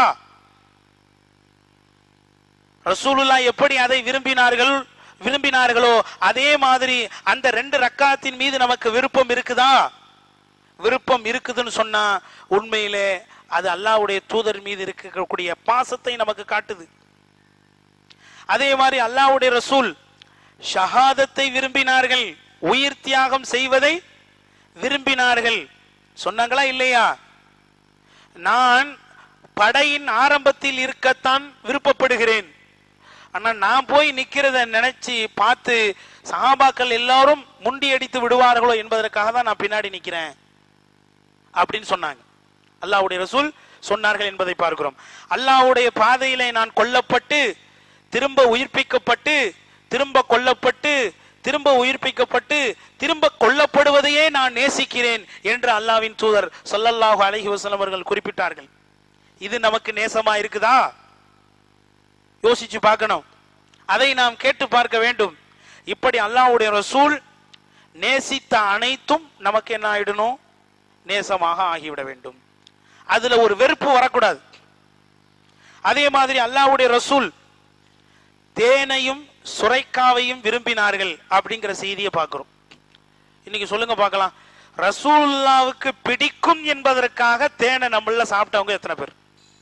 B: ரசூலுல்லா எப்படி அதை விரும்பினார்கள் விரும்பினார்களோ அதே மாதிரி அந்த ரெண்டு ரக்காத்தின் மீது நமக்கு விருப்பம் இருக்குதா விருப்பம் இருக்குதுன்னு சொன்னா உண்மையிலே அது அல்லாஹ்வுடைய தூதர் மீது இருக்கக்கூடிய பாசத்தை நமக்கு காட்டுது அதே மாதிரி அல்லாஹ்வுடைய ரசூல் ஷஹாதத்தை விரும்பினார்கள் உயிர் தியாகம் செய்வதை விரும்பினார்கள் சொன்னாங்களா இல்லையா நான் படையின் ஆரம்பத்தில் இருக்கத்தான் விருப்பப்படுகிறேன் ஆனா நான் போய் நிக்கிறத நினைச்சு பார்த்து சஹாபாக்கள் எல்லாரும் முண்டி அடித்து விடுவார்களோ என்பதற்காக தான் நான் பின்னாடி நிக்கிறேன் அப்படின்னு சொன்னாங்க அல்லாஹ்வுடைய ரசூல் சொன்னார்கள் என்பதை பார்க்கிறோம் அல்லாஹ்வுடைய பாதையிலே நான் கொல்லப்பட்டு திரும்ப உயிர்ப்பிக்கப்பட்டு திரும்ப கொல்லப்பட்டு திரும்ப உயிர்ப்பிக்கப்பட்டு திரும்ப கொல்லப்படுவதையே நான் நேசிக்கிறேன் என்று அல்லாஹ்வின் தூதர் ஸல்லல்லாஹு அலைஹி வஸல்லம் அவர்கள் குறிப்பிட்டார்கள் இது நமக்கு நேசமா இருக்குதா யோசிச்சு பார்க்கணும் அதை நாம் கேட்டு பார்க்க வேண்டும் இப்படி அல்லாஹ்வுடைய ரசூல் நேசித்த அனைத்தும் நமக்கு என்ன ஆயிடணும் நேசமாக ஆகிவிட வேண்டும் அதுல ஒரு வெறுப்பு வரக்கூடாது அதே மாதிரி அல்லாஹ்வுடைய ரசூல் தேனையும் சுரைக்காவையும் விரும்பினார்கள் அப்படிங்கிற செய்தியை பார்க்கிறோம் இன்னைக்கு சொல்லுங்க பார்க்கலாம் ரசூலுல்லாவுக்கு பிடிக்கும் என்பதற்காக தேனை நம்மள சாப்பிட்டவங்க எத்தனை பேர்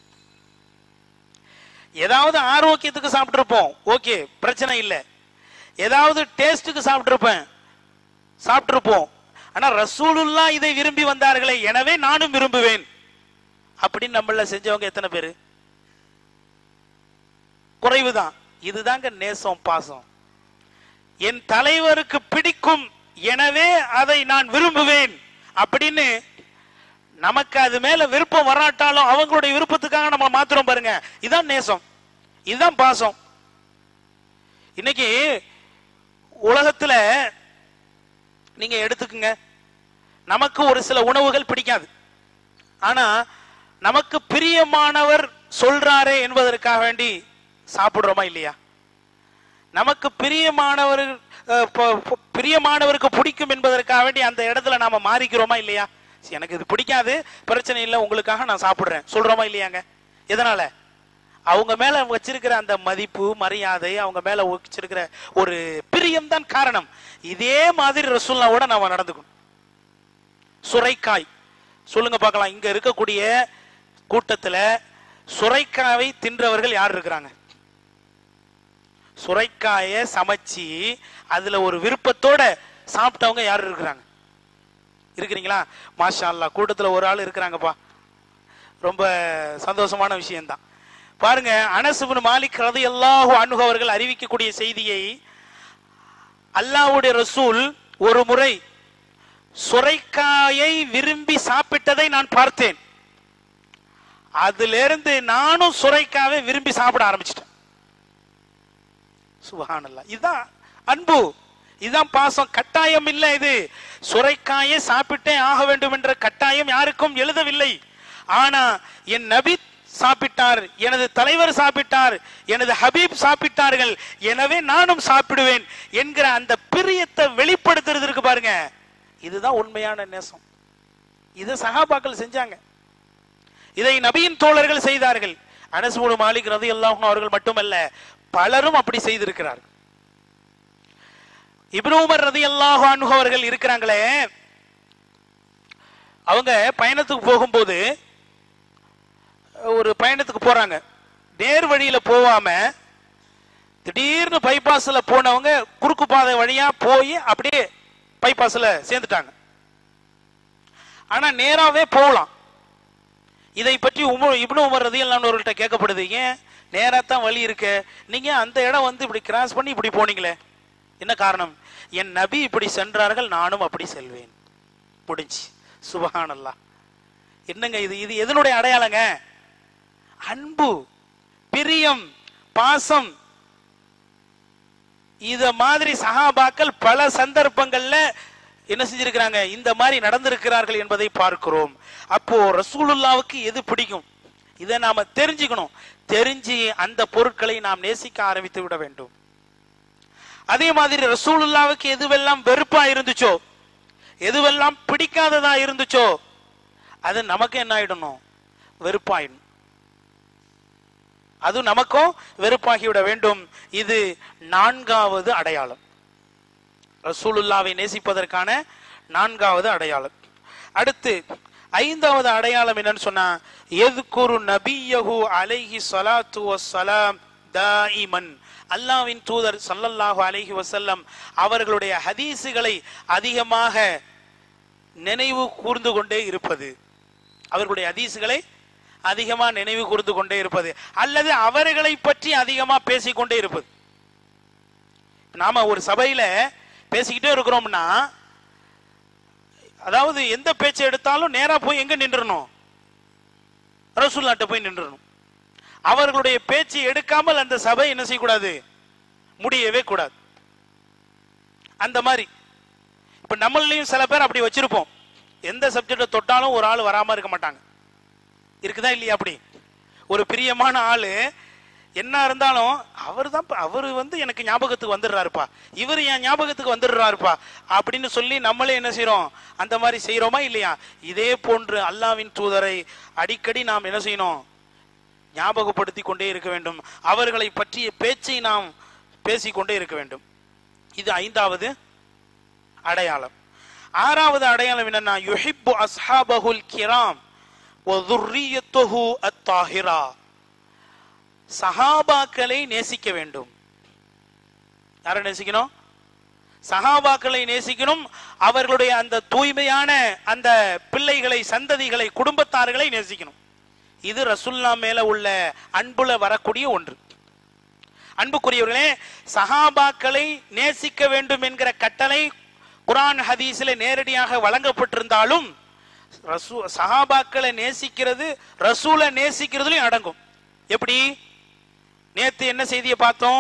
B: ஏதாவது ஆரோக்கியத்துக்கு சாப்பிட்டிருப்போம் ஓகே பிரச்சனை இல்லை ஏதாவது டேஸ்ட்டுக்கு சாப்பிட்டிருப்பேன் சாப்பிட்டிருப்போம் ஆனா ரசூலுல்லா இதை விரும்பி வந்தார்களே எனவே நானும் விரும்புவேன் அப்படின்னு நம்மள செஞ்சவங்க எத்தனை பேரு குறைவுதான் இதுதாங்க நேசம் பாசம் என் தலைவருக்கு பிடிக்கும் எனவே அதை நான் விரும்புவேன் அப்படின்னு நமக்கு அது மேல விருப்பம் வராட்டாலும் அவங்களுடைய விருப்பத்துக்காக நம்ம மாத்துறோம் பாருங்க இதான் நேசம் இதுதான் பாசம் இன்னைக்கு உலகத்துல நீங்க எடுத்துக்குங்க நமக்கு ஒரு சில உணவுகள் பிடிக்காது ஆனா நமக்கு பிரியமானவர் சொல்றாரே என்பதற்காக வேண்டி சாப்பிடுறோமா இல்லையா நமக்கு பிரியமானவர் அஹ், ப- ப- பிரியமானவருக்கு பிடிக்கும் என்பதற்காக வேண்டி அந்த இடத்துல நாம மாறிக்கிறோமா இல்லையா சரி, எனக்கு இது பிடிக்காது பிரச்சனை இல்லை உங்களுக்காக நான் சாப்பிடுறேன் சொல்றோமா இல்லையாங்க எதனால அவங்க மேல வச்சிருக்கிற அந்த மதிப்பு மரியாதை அவங்க மேல வச்சிருக்கிற ஒரு பிரியம் தான் காரணம் இதே மாதிரி ரசூல்லாவோட நாம நடந்துக்கணும் சுரைக்காய் சொல்லுங்க பார்க்கலாம் இங்க இருக்கக்கூடிய கூட்டத்துல சுரைக்காவை தின்றவர்கள் யார் இருக்கிறாங்க சுரைக்காயை சமைச்சு அதுல ஒரு விருப்பத்தோட சாப்பிட்டவங்க யார் இருக்கிறாங்க இருக்கிறீங்களா மாஷா அல்லாஹ் கூட்டத்துல ஒரு ஆள் இருக்கிறாங்கப்பா ரொம்ப சந்தோஷமான விஷயம்தான் பாருங்க அனசுபின் மாலிக் ரதி அன்ஹு அவர்கள் அறிவிக்கக்கூடிய செய்தியை அல்லாஹ்வுடைய ரசூல் ஒரு முறை சுரைக்காயை விரும்பி சாப்பிட்டதை நான் பார்த்தேன் அதிலிருந்து நானும் சுரைக்காவை விரும்பி சாப்பிட ஆரம்பிச்சிட்டேன் சுபஹானல்லாஹ் இதுதான் அன்பு இதுதான் பாசம் கட்டாயம் இல்லை இது சுரைக்காயை சாப்பிட்டே ஆக வேண்டும் என்ற கட்டாயம் யாருக்கும் எழுதவில்லை ஆனா என் நபி சாப்பிட்டார் எனது தலைவர் சாப்பிட்டார் எனது ஹபீப் சாப்பிட்டார்கள் எனவே நானும் சாப்பிடுவேன் என்கிற அந்த பிரியத்தை வெளிப்படுத்துறது இருக்கு பாருங்க இதுதான் உண்மையான நேசம் இதை சகாபாக்கள் செஞ்சாங்க இதை நபியின் தோழர்கள் செய்தார்கள் அனசுமுடு மாலிக் ரதி அவர்கள் மட்டுமல்ல பலரும் அப்படி செய்திருக்கிறார்கள் இப்னு உமர் ரதி அல்லாஹு அவர்கள் இருக்கிறாங்களே அவங்க பயணத்துக்கு போகும்போது ஒரு பயணத்துக்கு போறாங்க நேர் வழியில போகாம திடீர்னு பைபாஸ்ல போனவங்க குறுக்கு பாதை வழியா போய் அப்படியே பைபாஸ்ல சேர்ந்துட்டாங்க ஆனா நேராவே போகலாம் இதை பற்றி உமர் இப்னு உமர் ரதியல்லானவர்கள்ட்ட கேட்கப்படுது ஏன் நேரா தான் வழி இருக்கு நீங்க அந்த இடம் வந்து இப்படி கிராஸ் பண்ணி இப்படி போனீங்களே என்ன காரணம் என் நபி இப்படி சென்றார்கள் நானும் அப்படி செல்வேன் முடிஞ்சு சுபஹானல்லாஹ் என்னங்க இது இது எதனுடைய அடையாளங்க அன்பு பிரியம் பாசம் இத மாதிரி சஹாபாக்கள் பல சந்தர்ப்பங்கள்ல என்ன செஞ்சிருக்கிறாங்க இந்த மாதிரி நடந்திருக்கிறார்கள் என்பதை பார்க்கிறோம் அப்போ ரசூலுல்லாவுக்கு எது பிடிக்கும் இதை நாம தெரிஞ்சுக்கணும் தெரிஞ்சு அந்த பொருட்களை நாம் நேசிக்க ஆரம்பித்து விட வேண்டும் அதே மாதிரி ரசூலுல்லாவுக்கு எதுவெல்லாம் வெறுப்பா இருந்துச்சோ எதுவெல்லாம் பிடிக்காததா இருந்துச்சோ அது நமக்கு என்ன ஆயிடணும் வெறுப்பாயிடும் அது நமக்கும் வெறுப்பாகிவிட வேண்டும் இது நான்காவது அடையாளம் ரசூலுல்லாவை நேசிப்பதற்கான நான்காவது அடையாளம் அடுத்து ஐந்தாவது அடையாளம் என்னன்னு சொன்னா எதுக்குரு நபியஹு அலைஹி ஸலாத்து வஸ்ஸலாம் தாயிமன் அல்லாஹ்வின் தூதர் ஸல்லல்லாஹு அலைஹி வஸல்லம் அவர்களுடைய ஹதீஸுகளை அதிகமாக நினைவு கூர்ந்து கொண்டே இருப்பது அவர்களுடைய ஹதீஸுகளை அதிகமா நினைவு கூர்ந்து கொண்டே இருப்பது அல்லது அவர்களை பற்றி அதிகமா பேசிக்கொண்டே இருப்பது நாம ஒரு சபையில பேசிக்கிட்டே இருக்கிறோம்னா அதாவது எந்த பேச்சை எடுத்தாலும் நேரா போய் எங்க நின்றணும் ரசூல்லாட்ட போய் நின்றணும் அவர்களுடைய பேச்சு எடுக்காமல் அந்த சபை என்ன செய்யக்கூடாது முடியவே கூடாது அந்த மாதிரி இப்ப நம்மளையும் சில பேர் அப்படி வச்சிருப்போம் எந்த சப்ஜெக்டை தொட்டாலும் ஒரு ஆள் வராம இருக்க மாட்டாங்க இருக்குதா இல்லையா அப்படி ஒரு பிரியமான ஆளு என்ன இருந்தாலும் அவர் தான் அவர் வந்து எனக்கு ஞாபகத்துக்கு வந்துடுறாருப்பா இவர் என் ஞாபகத்துக்கு வந்துடுறாருப்பா அப்படின்னு சொல்லி நம்மளே என்ன செய்றோம் அந்த மாதிரி செய்றோமா இல்லையா இதே போன்று அல்லாவின் தூதரை அடிக்கடி நாம் என்ன செய்யணும் ஞாபகப்படுத்தி கொண்டே இருக்க வேண்டும் அவர்களை பற்றிய பேச்சை நாம் பேசிக்கொண்டே இருக்க வேண்டும் இது ஐந்தாவது அடையாளம் ஆறாவது அடையாளம் என்னன்னா யுஹிப்பு அஸ்ஹாபஹுல் கிராம் وذريته الطاهرة சஹாபாக்களை நேசிக்க வேண்டும் யாரை நேசிக்கணும் சஹாபாக்களை நேசிக்கணும் அவர்களுடைய அந்த தூய்மையான அந்த பிள்ளைகளை சந்ததிகளை குடும்பத்தார்களை நேசிக்கணும் இது ரசுல்லா மேல உள்ள அன்புல வரக்கூடிய ஒன்று அன்புக்குரியவர்களே சஹாபாக்களை நேசிக்க வேண்டும் என்கிற கட்டளை குரான் ஹதீஸில் நேரடியாக வழங்கப்பட்டிருந்தாலும் ரசூ சஹாபாக்களை நேசிக்கிறது ரசூலை நேசிக்கிறதுலயும் அடங்கும் எப்படி நேத்து என்ன செய்தியை பார்த்தோம்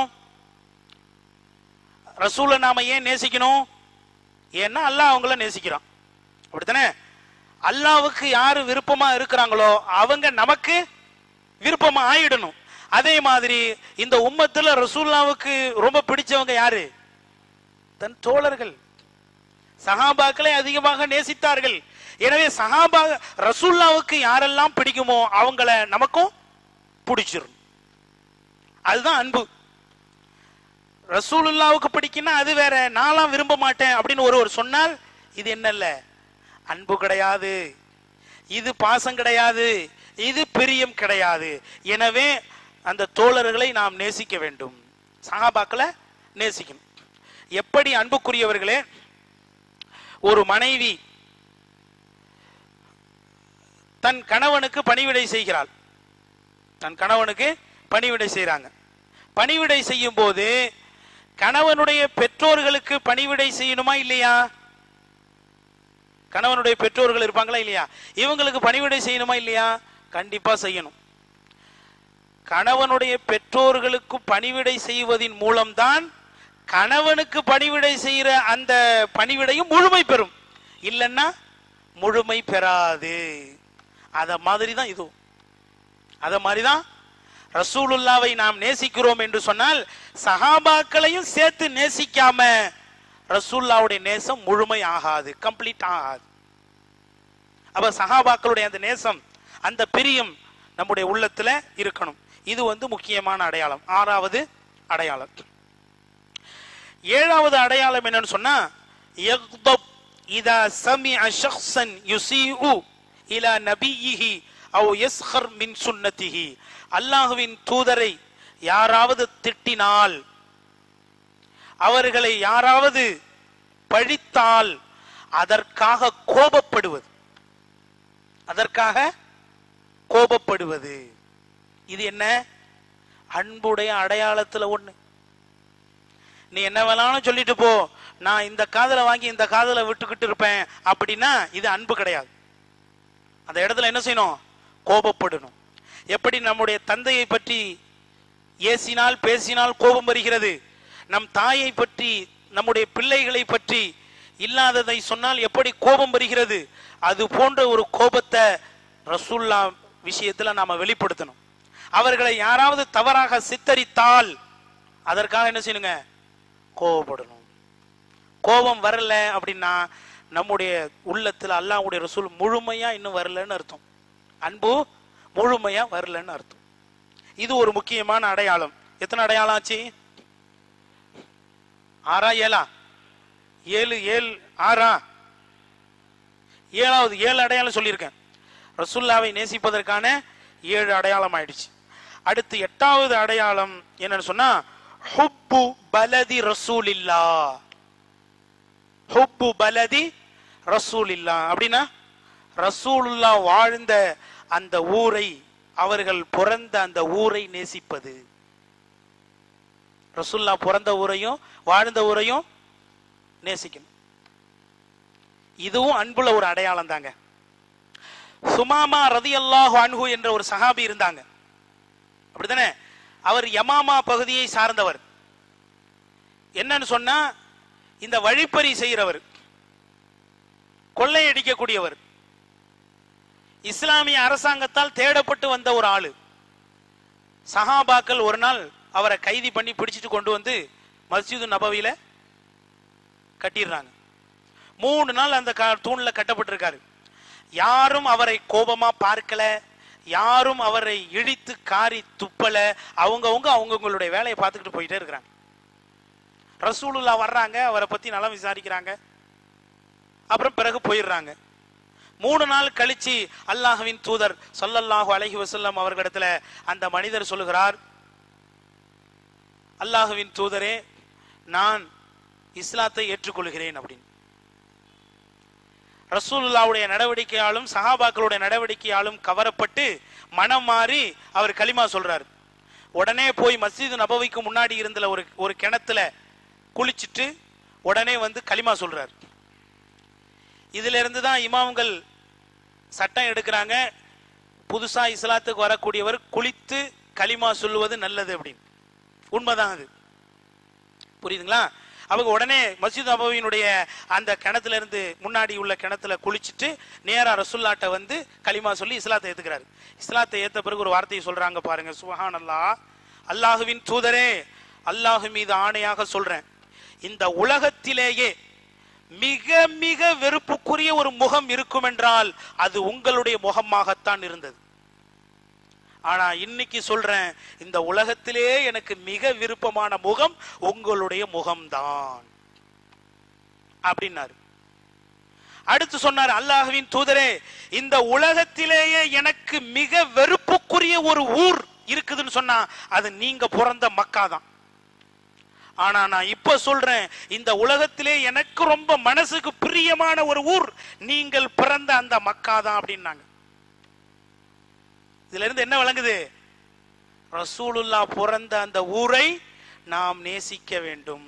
B: ரசூலை நாம ஏன் நேசிக்கணும் ஏன்னா அல்லாஹ் அவங்கள நேசிக்கிறான் அப்படித்தானே அல்லாவுக்கு யாரு விருப்பமா இருக்கிறாங்களோ அவங்க நமக்கு விருப்பமா ஆயிடணும் அதே மாதிரி இந்த உம்மத்துல ரசூல்லாவுக்கு ரொம்ப பிடிச்சவங்க யாரு தன் தோழர்கள் சஹாபாக்களை அதிகமாக நேசித்தார்கள் எனவே சஹாபா ரசூல்லாவுக்கு யாரெல்லாம் பிடிக்குமோ அவங்கள நமக்கும் பிடிச்சிரும் அதுதான் அன்பு ரசூலுல்லாவுக்கு பிடிக்குன்னா அது வேற நான்லாம் விரும்ப மாட்டேன் அப்படின்னு ஒருவர் சொன்னால் இது என்னல்ல அன்பு கிடையாது இது பாசம் கிடையாது இது பிரியம் கிடையாது எனவே அந்த தோழர்களை நாம் நேசிக்க வேண்டும் சஹாபாக்களை நேசிக்கணும் எப்படி அன்புக்குரியவர்களே ஒரு மனைவி தன் கணவனுக்கு பணிவிடை செய்கிறாள் தன் கணவனுக்கு பணிவிடை செய்றாங்க பணிவிடை செய்யும் போது கணவனுடைய பெற்றோர்களுக்கு பணிவிடை செய்யணுமா இல்லையா கணவனுடைய பெற்றோர்கள் இருப்பாங்களா இல்லையா இவங்களுக்கு பணிவிடை செய்யணுமா இல்லையா கண்டிப்பா செய்யணும் கணவனுடைய பெற்றோர்களுக்கு பணிவிடை செய்வதின் மூலம்தான் கணவனுக்கு பணிவிடை செய்யற அந்த பணிவிடையும் முழுமை பெறும் இல்லைன்னா முழுமை பெறாது அத மாதிரி தான் இதுவும் அத மாதிரி தான் ரசூலுல்லாவை நாம் நேசிக்கிறோம் என்று சொன்னால் சஹாபாக்களையும் சேர்த்து நேசிக்காம ரசூல்லாவுடைய நேசம் முழுமை ஆகாது கம்ப்ளீட் ஆகாது அப்ப சஹாபாக்களுடைய அந்த நேசம் அந்த பிரியம் நம்முடைய உள்ளத்துல இருக்கணும் இது வந்து முக்கியமான அடையாளம் ஆறாவது அடையாளம் ஏழாவது அடையாளம் என்னன்னு சொன்னா யக்தப் இதா சமிஅ ஷக்ஸன் யுசீஉ இலா நபியிஹி அவ் யஸ்ஹர் மின் சுன்னத்திஹி அல்லாஹுவின் தூதரை யாராவது திட்டினால் அவர்களை யாராவது பழித்தால் அதற்காக கோபப்படுவது அதற்காக கோபப்படுவது இது என்ன அன்புடைய அடையாளத்துல ஒண்ணு நீ என்ன வேணாலும் சொல்லிட்டு போ நான் இந்த காதலை வாங்கி இந்த காதலை விட்டுக்கிட்டு இருப்பேன் அப்படின்னா இது அன்பு கிடையாது அந்த இடத்துல என்ன செய்யணும் கோபப்படணும் எப்படி நம்முடைய தந்தையை பற்றி ஏசினால் பேசினால் கோபம் வருகிறது நம் தாயை பற்றி நம்முடைய பிள்ளைகளை பற்றி இல்லாததை சொன்னால் எப்படி கோபம் வருகிறது அது போன்ற ஒரு கோபத்தை ரசூல்லா விஷயத்துல நாம வெளிப்படுத்தணும் அவர்களை யாராவது தவறாக சித்தரித்தால் அதற்காக என்ன செய்யணுங்க கோபப்படணும் கோபம் வரல அப்படின்னா நம்முடைய உள்ளத்துல அல்லாஹ்வுடைய ரசூல் முழுமையா இன்னும் வரலன்னு அர்த்தம் அன்பு முழுமையா வரலன்னு அர்த்தம் இது ஒரு முக்கியமான அடையாளம் எத்தனை அடையாளம் ஆச்சு ஆறா ஏழா ஏழு ஏழு ஆறா ஏழாவது ஏழு அடையாளம் சொல்லியிருக்கேன் ரசுல்லாவை நேசிப்பதற்கான ஏழு அடையாளம் ஆயிடுச்சு அடுத்து எட்டாவது அடையாளம் என்னன்னு சொன்னா ஹுப்பு பலதி ரசூலில்லா ஹுப்பு பலதி ரசூலில்லா அப்படின்னா ரசூலுல்லா வாழ்ந்த அந்த ஊரை அவர்கள் பிறந்த அந்த ஊரை நேசிப்பது ரசூல்லா பிறந்த ஊரையும் வாழ்ந்த ஊரையும் நேசிக்கணும் இதுவும் அன்புல ஒரு அடையாளம் தாங்க சுமாமா ரதியல்லாஹு அன்ஹு என்ற ஒரு சஹாபி இருந்தாங்க அப்படிதானே அவர் யமாமா பகுதியை சார்ந்தவர் என்னன்னு சொன்னா இந்த வழிப்பறி செய்கிறவர் கொள்ளையடிக்கக்கூடியவர் இஸ்லாமிய அரசாங்கத்தால் தேடப்பட்டு வந்த ஒரு ஆளு சஹாபாக்கள் ஒரு நாள் அவரை கைதி பண்ணி பிடிச்சிட்டு கொண்டு வந்து மஸ்ஜிது நபவியில கட்டிடுறாங்க மூணு நாள் அந்த க- தூண்ல கட்டப்பட்டிருக்காரு யாரும் அவரை கோபமா பார்க்கல யாரும் அவரை இழித்து காரி துப்பல அவங்கவங்க அவங்கவுங்களுடைய வேலையை பார்த்துக்கிட்டு போயிட்டே இருக்கிறாங்க ரசூலுல்லா வர்றாங்க அவரை பத்தி நலம் விசாரிக்கிறாங்க அப்புறம் பிறகு போயிடுறாங்க மூணு நாள் கழிச்சு அல்லாஹ்வின் தூதர் ஸல்லல்லாஹு அலைஹி வஸல்லம் அவர்களிடத்துல அந்த மனிதர் சொல்லுகிறார் அல்லாஹ்வின் தூதரே நான் இஸ்லாத்தை ஏற்றுக்கொள்கிறேன் அப்படின்னு ரசூலுல்லாவுடைய நடவடிக்கையாலும் சஹாபாக்களுடைய நடவடிக்கையாலும் கவரப்பட்டு மனம் மாறி அவர் கலிமா சொல்றாரு உடனே போய் மஸ்ஜிது நபவிக்கு முன்னாடி இருந்த ஒரு ஒரு கிணத்துல குளிச்சிட்டு உடனே வந்து கலிமா சொல்றாரு இதுல இருந்து தான் இமாம்கள் சட்டம் எடுக்கிறாங்க புதுசா இஸ்லாத்துக்கு வரக்கூடியவர் குளித்து கலிமா சொல்லுவது நல்லது அப்படின்னு உண்மைதான் அது புரியுதுங்களா அவங்க உடனே மஸ்ஜித் நபவியினுடைய அந்த கிணத்துல இருந்து முன்னாடி உள்ள கிணத்துல குளிச்சுட்டு நேரா ரசுல்லாட்ட வந்து கலிமா சொல்லி இஸ்லாத்தை ஏத்துக்கிறாரு இஸ்லாத்தை ஏத்த பிறகு ஒரு வார்த்தையை சொல்றாங்க பாருங்க சுபஹான் அல்லாஹ் அல்லாஹுவின் தூதரே அல்லாஹு மீது ஆணையாக சொல்றேன் இந்த உலகத்திலேயே மிக மிக வெறுப்புக்குரிய ஒரு முகம் இருக்கும் என்றால் அது உங்களுடைய முகமாகத்தான் இருந்தது ஆனா இன்னைக்கு சொல்றேன் இந்த உலகத்திலே எனக்கு மிக விருப்பமான முகம் உங்களுடைய முகம்தான் அப்படின்னாரு அடுத்து சொன்னார் அல்லாஹ்வின் தூதரே இந்த உலகத்திலேயே எனக்கு மிக வெறுப்புக்குரிய ஒரு ஊர் இருக்குதுன்னு சொன்னா அது நீங்க பிறந்த மக்கா தான் ஆனா நான் இப்ப சொல்றேன் இந்த உலகத்திலே எனக்கு ரொம்ப மனசுக்கு பிரியமான ஒரு ஊர் நீங்கள் பிறந்த அந்த மக்கா தான் அப்படின்னாங்க இதுல இருந்து என்ன விளங்குது ரசூலுல்லா பிறந்த அந்த ஊரை நாம் நேசிக்க வேண்டும்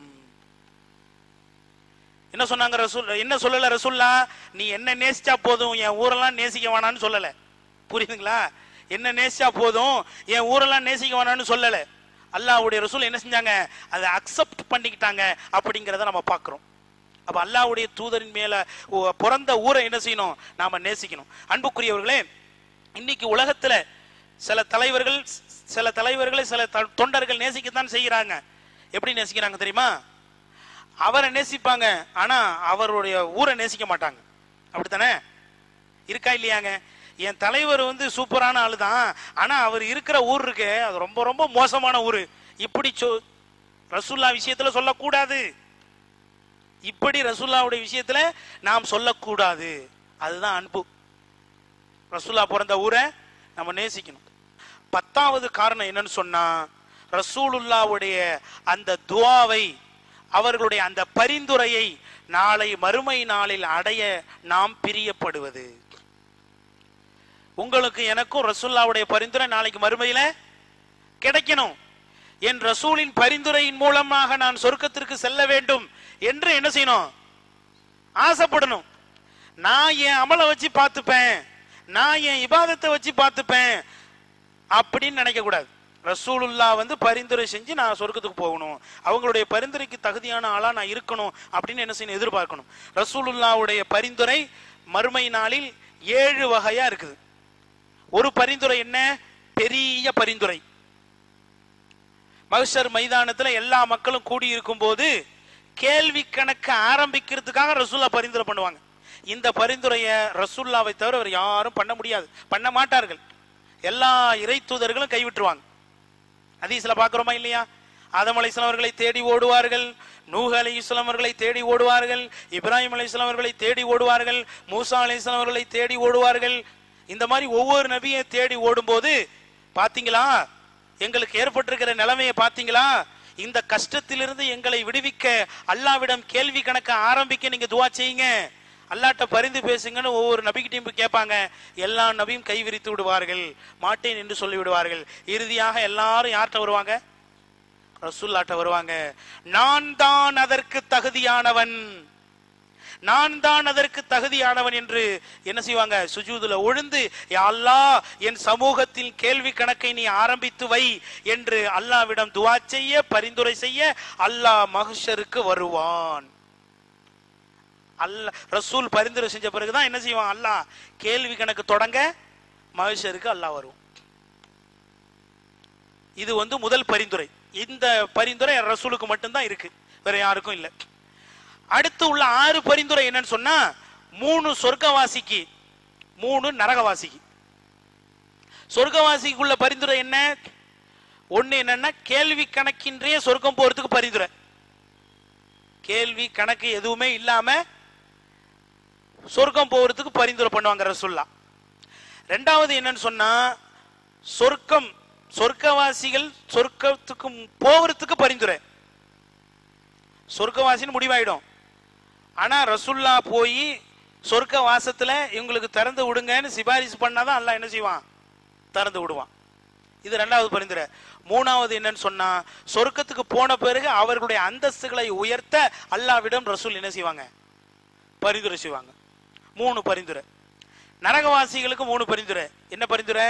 B: என்ன சொன்னாங்க ரசூல் என்ன சொல்லல ரசூல்லா நீ என்ன நேசிச்சா போதும் என் ஊரெல்லாம் நேசிக்க வேணாம்னு சொல்லல புரியுதுங்களா என்ன நேசிச்சா போதும் என் ஊரெல்லாம் நேசிக்க வேணாம்னு சொல்லல அல்லாஹ்வுடைய ரசூல் என்ன செஞ்சாங்க அதை அக்செப்ட் பண்ணிக்கிட்டாங்க அப்படிங்கிறத நம்ம பார்க்கிறோம் அப்ப அல்லாஹ்வுடைய தூதரின் மேல ஒ- பிறந்த ஊரை என்ன செய்யணும் நாம நேசிக்கணும் அன்புக்குரியவர்களே இன்னைக்கு உலகத்துல சில தலைவர்கள் சில தலைவர்களை சில த- தொண்டர்கள் நேசிக்கத்தான் செய்கிறாங்க எப்படி நேசிக்கிறாங்க தெரியுமா அவரை நேசிப்பாங்க ஆனா அவருடைய ஊரை நேசிக்க மாட்டாங்க அப்படித்தானே இருக்கா இல்லையாங்க என் தலைவர் வந்து சூப்பரான ஆளு தான் ஆனா அவர் இருக்கிற ஊர் இருக்கு அது ரொம்ப ரொம்ப மோசமான ஊரு இப்படி சொ ரசூல்லா விஷயத்துல சொல்லக்கூடாது இப்படி ரசூல்லாவுடைய விஷயத்துல நாம் சொல்லக்கூடாது அதுதான் அன்பு ரசூல்லா பிறந்த ஊரை நம்ம நேசிக்கணும் பத்தாவது காரணம் என்னன்னு சொன்னா ரசூலுல்லாவுடைய அந்த துவாவை அவர்களுடைய அந்த பரிந்துரையை நாளை மறுமை நாளில் அடைய நாம் பிரியப்படுவது உங்களுக்கு எனக்கும் ரசூல்லாவுடைய பரிந்துரை நாளைக்கு மறுமையில கிடைக்கணும் என் ரசூலின் பரிந்துரையின் மூலமாக நான் சொர்க்கத்திற்கு செல்ல வேண்டும் என்று என்ன செய்யணும் ஆசைப்படணும் நான் என் அமலை வச்சு பார்த்துப்பேன் நான் என் இபாதத்தை வச்சு பார்த்துப்பேன் அப்படின்னு நினைக்க கூடாது ரசூலுல்லா வந்து பரிந்துரை செஞ்சு நான் சொர்க்கத்துக்கு போகணும் அவங்களுடைய பரிந்துரைக்கு தகுதியான ஆளா நான் இருக்கணும் அப்படின்னு என்ன செய்யணும் எதிர்பார்க்கணும் ரசூலுல்லாவுடைய பரிந்துரை மறுமை நாளில் ஏழு வகையா இருக்குது ஒரு பரிந்துரை என்ன பெரிய பரிந்துரை மகஷர் மைதானத்துல எல்லா மக்களும் கூடி இருக்கும் போது கேள்வி கணக்கு ஆரம்பிக்கிறதுக்காக ரசூல்லா பரிந்துரை பண்ணுவாங்க இந்த பரிந்துரைய ரசூல்லாவை தவிர வேற யாரும் பண்ண முடியாது பண்ண மாட்டார்கள் எல்லா இறை தூதர்களும் கைவிட்டுருவாங்க ஹதீஸ்ல பாக்குறோமா இல்லையா ஆதம் அலைஹிஸ்ஸலாம் அவர்களை தேடி ஓடுவார்கள் நூஹ் அலைஹிஸ்ஸலாம் அவர்களை தேடி ஓடுவார்கள் இப்ராஹிம் அலைஹிஸ்ஸலாம் அவர்களை தேடி ஓடுவார்கள் மூசா அலைஹிஸ்ஸலாம் அவர்களை தேடி ஓடுவார்கள் இந்த மாதிரி ஒவ்வொரு நபியை தேடி ஓடும்போது பாத்தீங்களா எங்களுக்கு ஏற்பட்டிருக்கிற நிலைமையை பாத்தீங்களா இந்த கஷ்டத்திலிருந்து எங்களை விடுவிக்க அல்லாவிடம் கேள்வி கணக்க ஆரம்பிக்க நீங்க துவா செய்யுங்க அல்லாட்ட பரிந்து பேசுங்கன்னு ஒவ்வொரு நபிக்கிட்டையும் போய் கேட்பாங்க எல்லா நபியும் கை விரித்து விடுவார்கள் மாட்டேன் என்று சொல்லி விடுவார்கள் இறுதியாக எல்லாரும் யார்கிட்ட வருவாங்க ரசூல்லாட்ட வருவாங்க நான் தான் அதற்கு தகுதியானவன் நான் தான் அதற்கு தகுதியானவன் என்று என்ன செய்வாங்க சுஜூதுல ஒழுந்து "யா அல்லாஹ் என் சமூகத்தில் கேள்வி கணக்கை நீ ஆரம்பித்து வை என்று அல்லாவிடம் துவா செய்ய பரிந்துரை செய்ய அல்லாஹ் மஹ்ஷருக்கு வருவான் அல்ல ரசூல் பரிந்துரை செஞ்ச பிறகுதான் என்ன செய்வான் அல்லாஹ் கேள்வி கணக்கு தொடங்க மகேஷருக்கு அல்லாஹ் வரும் இது வந்து முதல் பரிந்துரை இந்த பரிந்துரை ரசூலுக்கு மட்டும்தான் இருக்கு வேற யாருக்கும் இல்லை அடுத்து உள்ள ஆறு பரிந்துரை என்னன்னு சொன்னா மூணு சொர்க்கவாசிக்கு மூணு நரகவாசிக்கு சொர்க்கவாசிக்கு உள்ள பரிந்துரை என்ன ஒண்ணு என்னன்னா கேள்வி கணக்கின்றே சொர்க்கம் போறதுக்கு பரிந்துரை கேள்வி கணக்கு எதுவுமே இல்லாம சொர்க்கம் போறதுக்கு பரிந்துரை பண்ணுவாங்க ரசுல்லா ரெண்டாவது என்னன்னு சொன்னா சொர்க்கம் சொர்க்கவாசிகள் சொர்க்கத்துக்கு போகிறதுக்கு பரிந்துரை சொர்க்கவாசின்னு முடிவாயிடும் ஆனா ரசுல்லா போய் சொர்க்க வாசத்துல இவங்களுக்கு திறந்து விடுங்கன்னு சிபாரிசு பண்ணாதான் அல்லாஹ் என்ன செய்வான் திறந்து விடுவான் இது ரெண்டாவது பரிந்துரை மூணாவது என்னன்னு சொன்னா சொர்க்கத்துக்கு போன பிறகு அவர்களுடைய அந்தஸ்துகளை உயர்த்த அல்லாவிடம் ரசூல் என்ன செய்வாங்க பரிந்துரை செய்வாங்க மூணு பரிந்துரை நரகவாசிகளுக்கு மூணு பரிந்துரை என்ன பரிந்துரை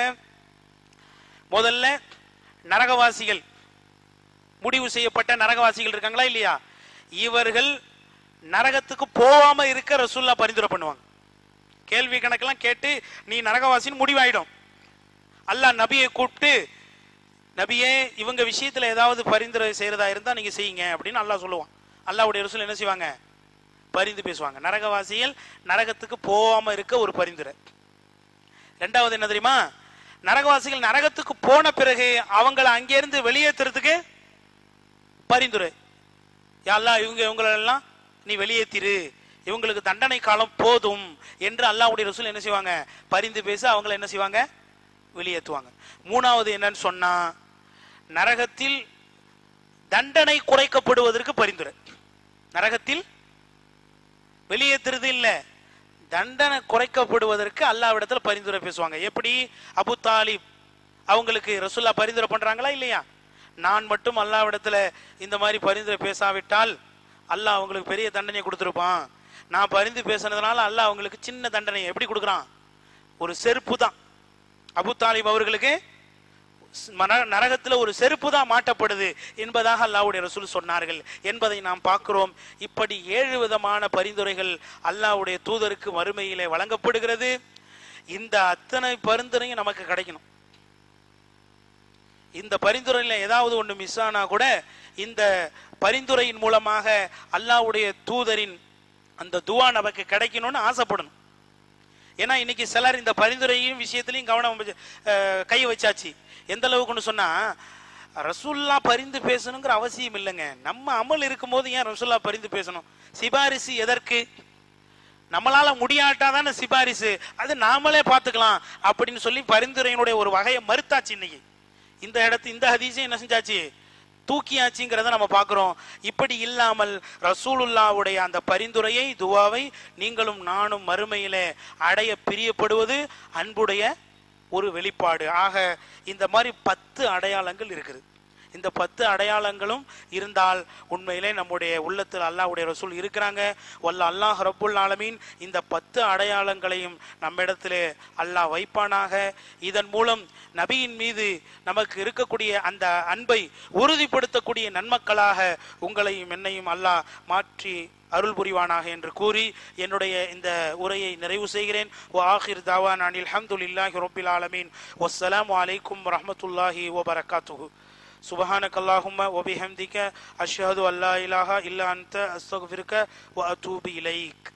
B: முதல்ல நரகவாசிகள் முடிவு செய்யப்பட்ட நரகவாசிகள் இருக்காங்களா இல்லையா இவர்கள் நரகத்துக்கு போகாம இருக்க ரசூல்லா பரிந்துரை பண்ணுவாங்க கேள்வி கணக்கெல்லாம் கேட்டு நீ நரகவாசின்னு முடிவாயிடும் அல்லாஹ் நபியை கூப்பிட்டு நபியே இவங்க விஷயத்துல ஏதாவது பரிந்துரை செய்யறதா இருந்தா நீங்க செய்யுங்க அப்படின்னு அல்லாஹ் சொல்லுவான் அல்லாஹ்வுடைய ரசூல் என்ன செய்வாங்க பரிந்து பேசுவாங்க நரகவாசிகள் நரகத்துக்கு போகாம இருக்க ஒரு பரிந்துரை ரெண்டாவது என்ன தெரியுமா நரகவாசிகள் நரகத்துக்கு போன பிறகு அவங்கள அங்கிருந்து வெளியேற்றுறதுக்கு பரிந்துரை யா அல்லாஹ் இவங்க இவங்களெல்லாம் நீ வெளியேத்திரு இவங்களுக்கு தண்டனை காலம் போதும் என்று அல்லாஹ்வுடைய ரசூல் என்ன செய்வாங்க பரிந்து பேச அவங்கள என்ன செய்வாங்க வெளியேற்றுவாங்க மூணாவது என்னன்னு சொன்னா நரகத்தில் தண்டனை குறைக்கப்படுவதற்கு பரிந்துரை நரகத்தில் வெளியேற்றுறது இல்ல தண்டனை குறைக்கப்படுவதற்கு அல்லாவிடத்துல பரிந்துரை பேசுவாங்க எப்படி அபு தாலிப் அவங்களுக்கு ரசூல்லா பரிந்துரை பண்றாங்களா இல்லையா நான் மட்டும் அல்லாவிடத்துல இந்த மாதிரி பரிந்துரை பேசாவிட்டால் அல்லாஹ் அவங்களுக்கு பெரிய தண்டனை கொடுத்துருப்பான் நான் பரிந்து பேசுனதுனால அல்லாஹ் அவங்களுக்கு சின்ன தண்டனை எப்படி கொடுக்குறான் ஒரு செருப்பு தான் அபு தாலிப் அவர்களுக்கு மன- நரகத்துல ஒரு செருப்பு தான் மாட்டப்படுது என்பதாக அல்லாஹ்வுடைய ரசூல் சொன்னார்கள் என்பதை நாம் பார்க்கிறோம் இப்படி ஏழு விதமான பரிந்துரைகள் அல்லாஹ்வுடைய தூதருக்கு மறுமையிலே வழங்கப்படுகிறது இந்த அத்தனை பரிந்துரையும் நமக்கு கிடைக்கணும் இந்த பரிந்துரையில் ஏதாவது ஒன்று மிஸ் ஆனா கூட இந்த பரிந்துரையின் மூலமாக அல்லாஹ்வுடைய தூதரின் அந்த துவா நமக்கு கிடைக்கணும்னு ஆசைப்படணும் ஏன்னா இன்னைக்கு சிலர் இந்த பரிந்துரையும் விஷயத்திலையும் கவனம் வச்சு- அஹ், கை வச்சாச்சு எந்த அளவுக்குன்னு சொன்னா ரசூல்லா பரிந்து பேசணுங்கிற அவசியம் இல்லைங்க நம்ம அமல் இருக்கும்போது ஏன் ரசூல்லா பரிந்து பேசணும் சிபாரிசு எதற்கு நம்மளால முடியாட்டாதானே சிபாரிசு அது நாமளே பார்த்துக்கலாம் அப்படின்னு சொல்லி பரிந்துரையினுடைய ஒரு வகையை மறுத்தாச்சு இன்னைக்கு இந்த இடத்து இந்த ஹதீஸையும் என்ன செஞ்சாச்சு தூக்கியாச்சுங்கிறத நம்ம பார்க்கிறோம் இப்படி இல்லாமல் ரசூலுல்லாவுடைய அந்த பரிந்துரையை துவாவை நீங்களும் நானும் மறுமையிலே அடைய பிரியப்படுவது அன்புடைய ஒரு வெளிப்பாடு ஆக இந்த மாதிரி பத்து அடையாளங்கள் இருக்குது இந்த பத்து அடையாளங்களும் இருந்தால் உண்மையிலே நம்முடைய உள்ளத்தில் அல்லாஹ்வுடைய ரசூல் இருக்கிறாங்க வல்ல அல்லாஹ் ரப்புல் ஆலமீன் இந்த பத்து அடையாளங்களையும் நம்மிடத்திலே அல்லாஹ் வைப்பானாக இதன் மூலம் நபியின் மீது நமக்கு இருக்கக்கூடிய அந்த அன்பை உறுதிப்படுத்தக்கூடிய நன்மக்களாக உங்களையும் என்னையும் அல்லாஹ் மாற்றி அருள் புரிவானாக என்று கூறி என்னுடைய இந்த உரையை நிறைவு செய்கிறேன் ஓ ஆஹிர் தாவான் அனில் அல்ஹம்துலில்லாஹி ரப்பில் ஆலமீன் வஸ்ஸலாமு அலைக்கும் வரஹ்மத்துல்லாஹி வபரகாத்துஹு سبحانك اللهم وبحمدك أشهد أن لا إله إلا أنت أستغفرك وأتوب إليك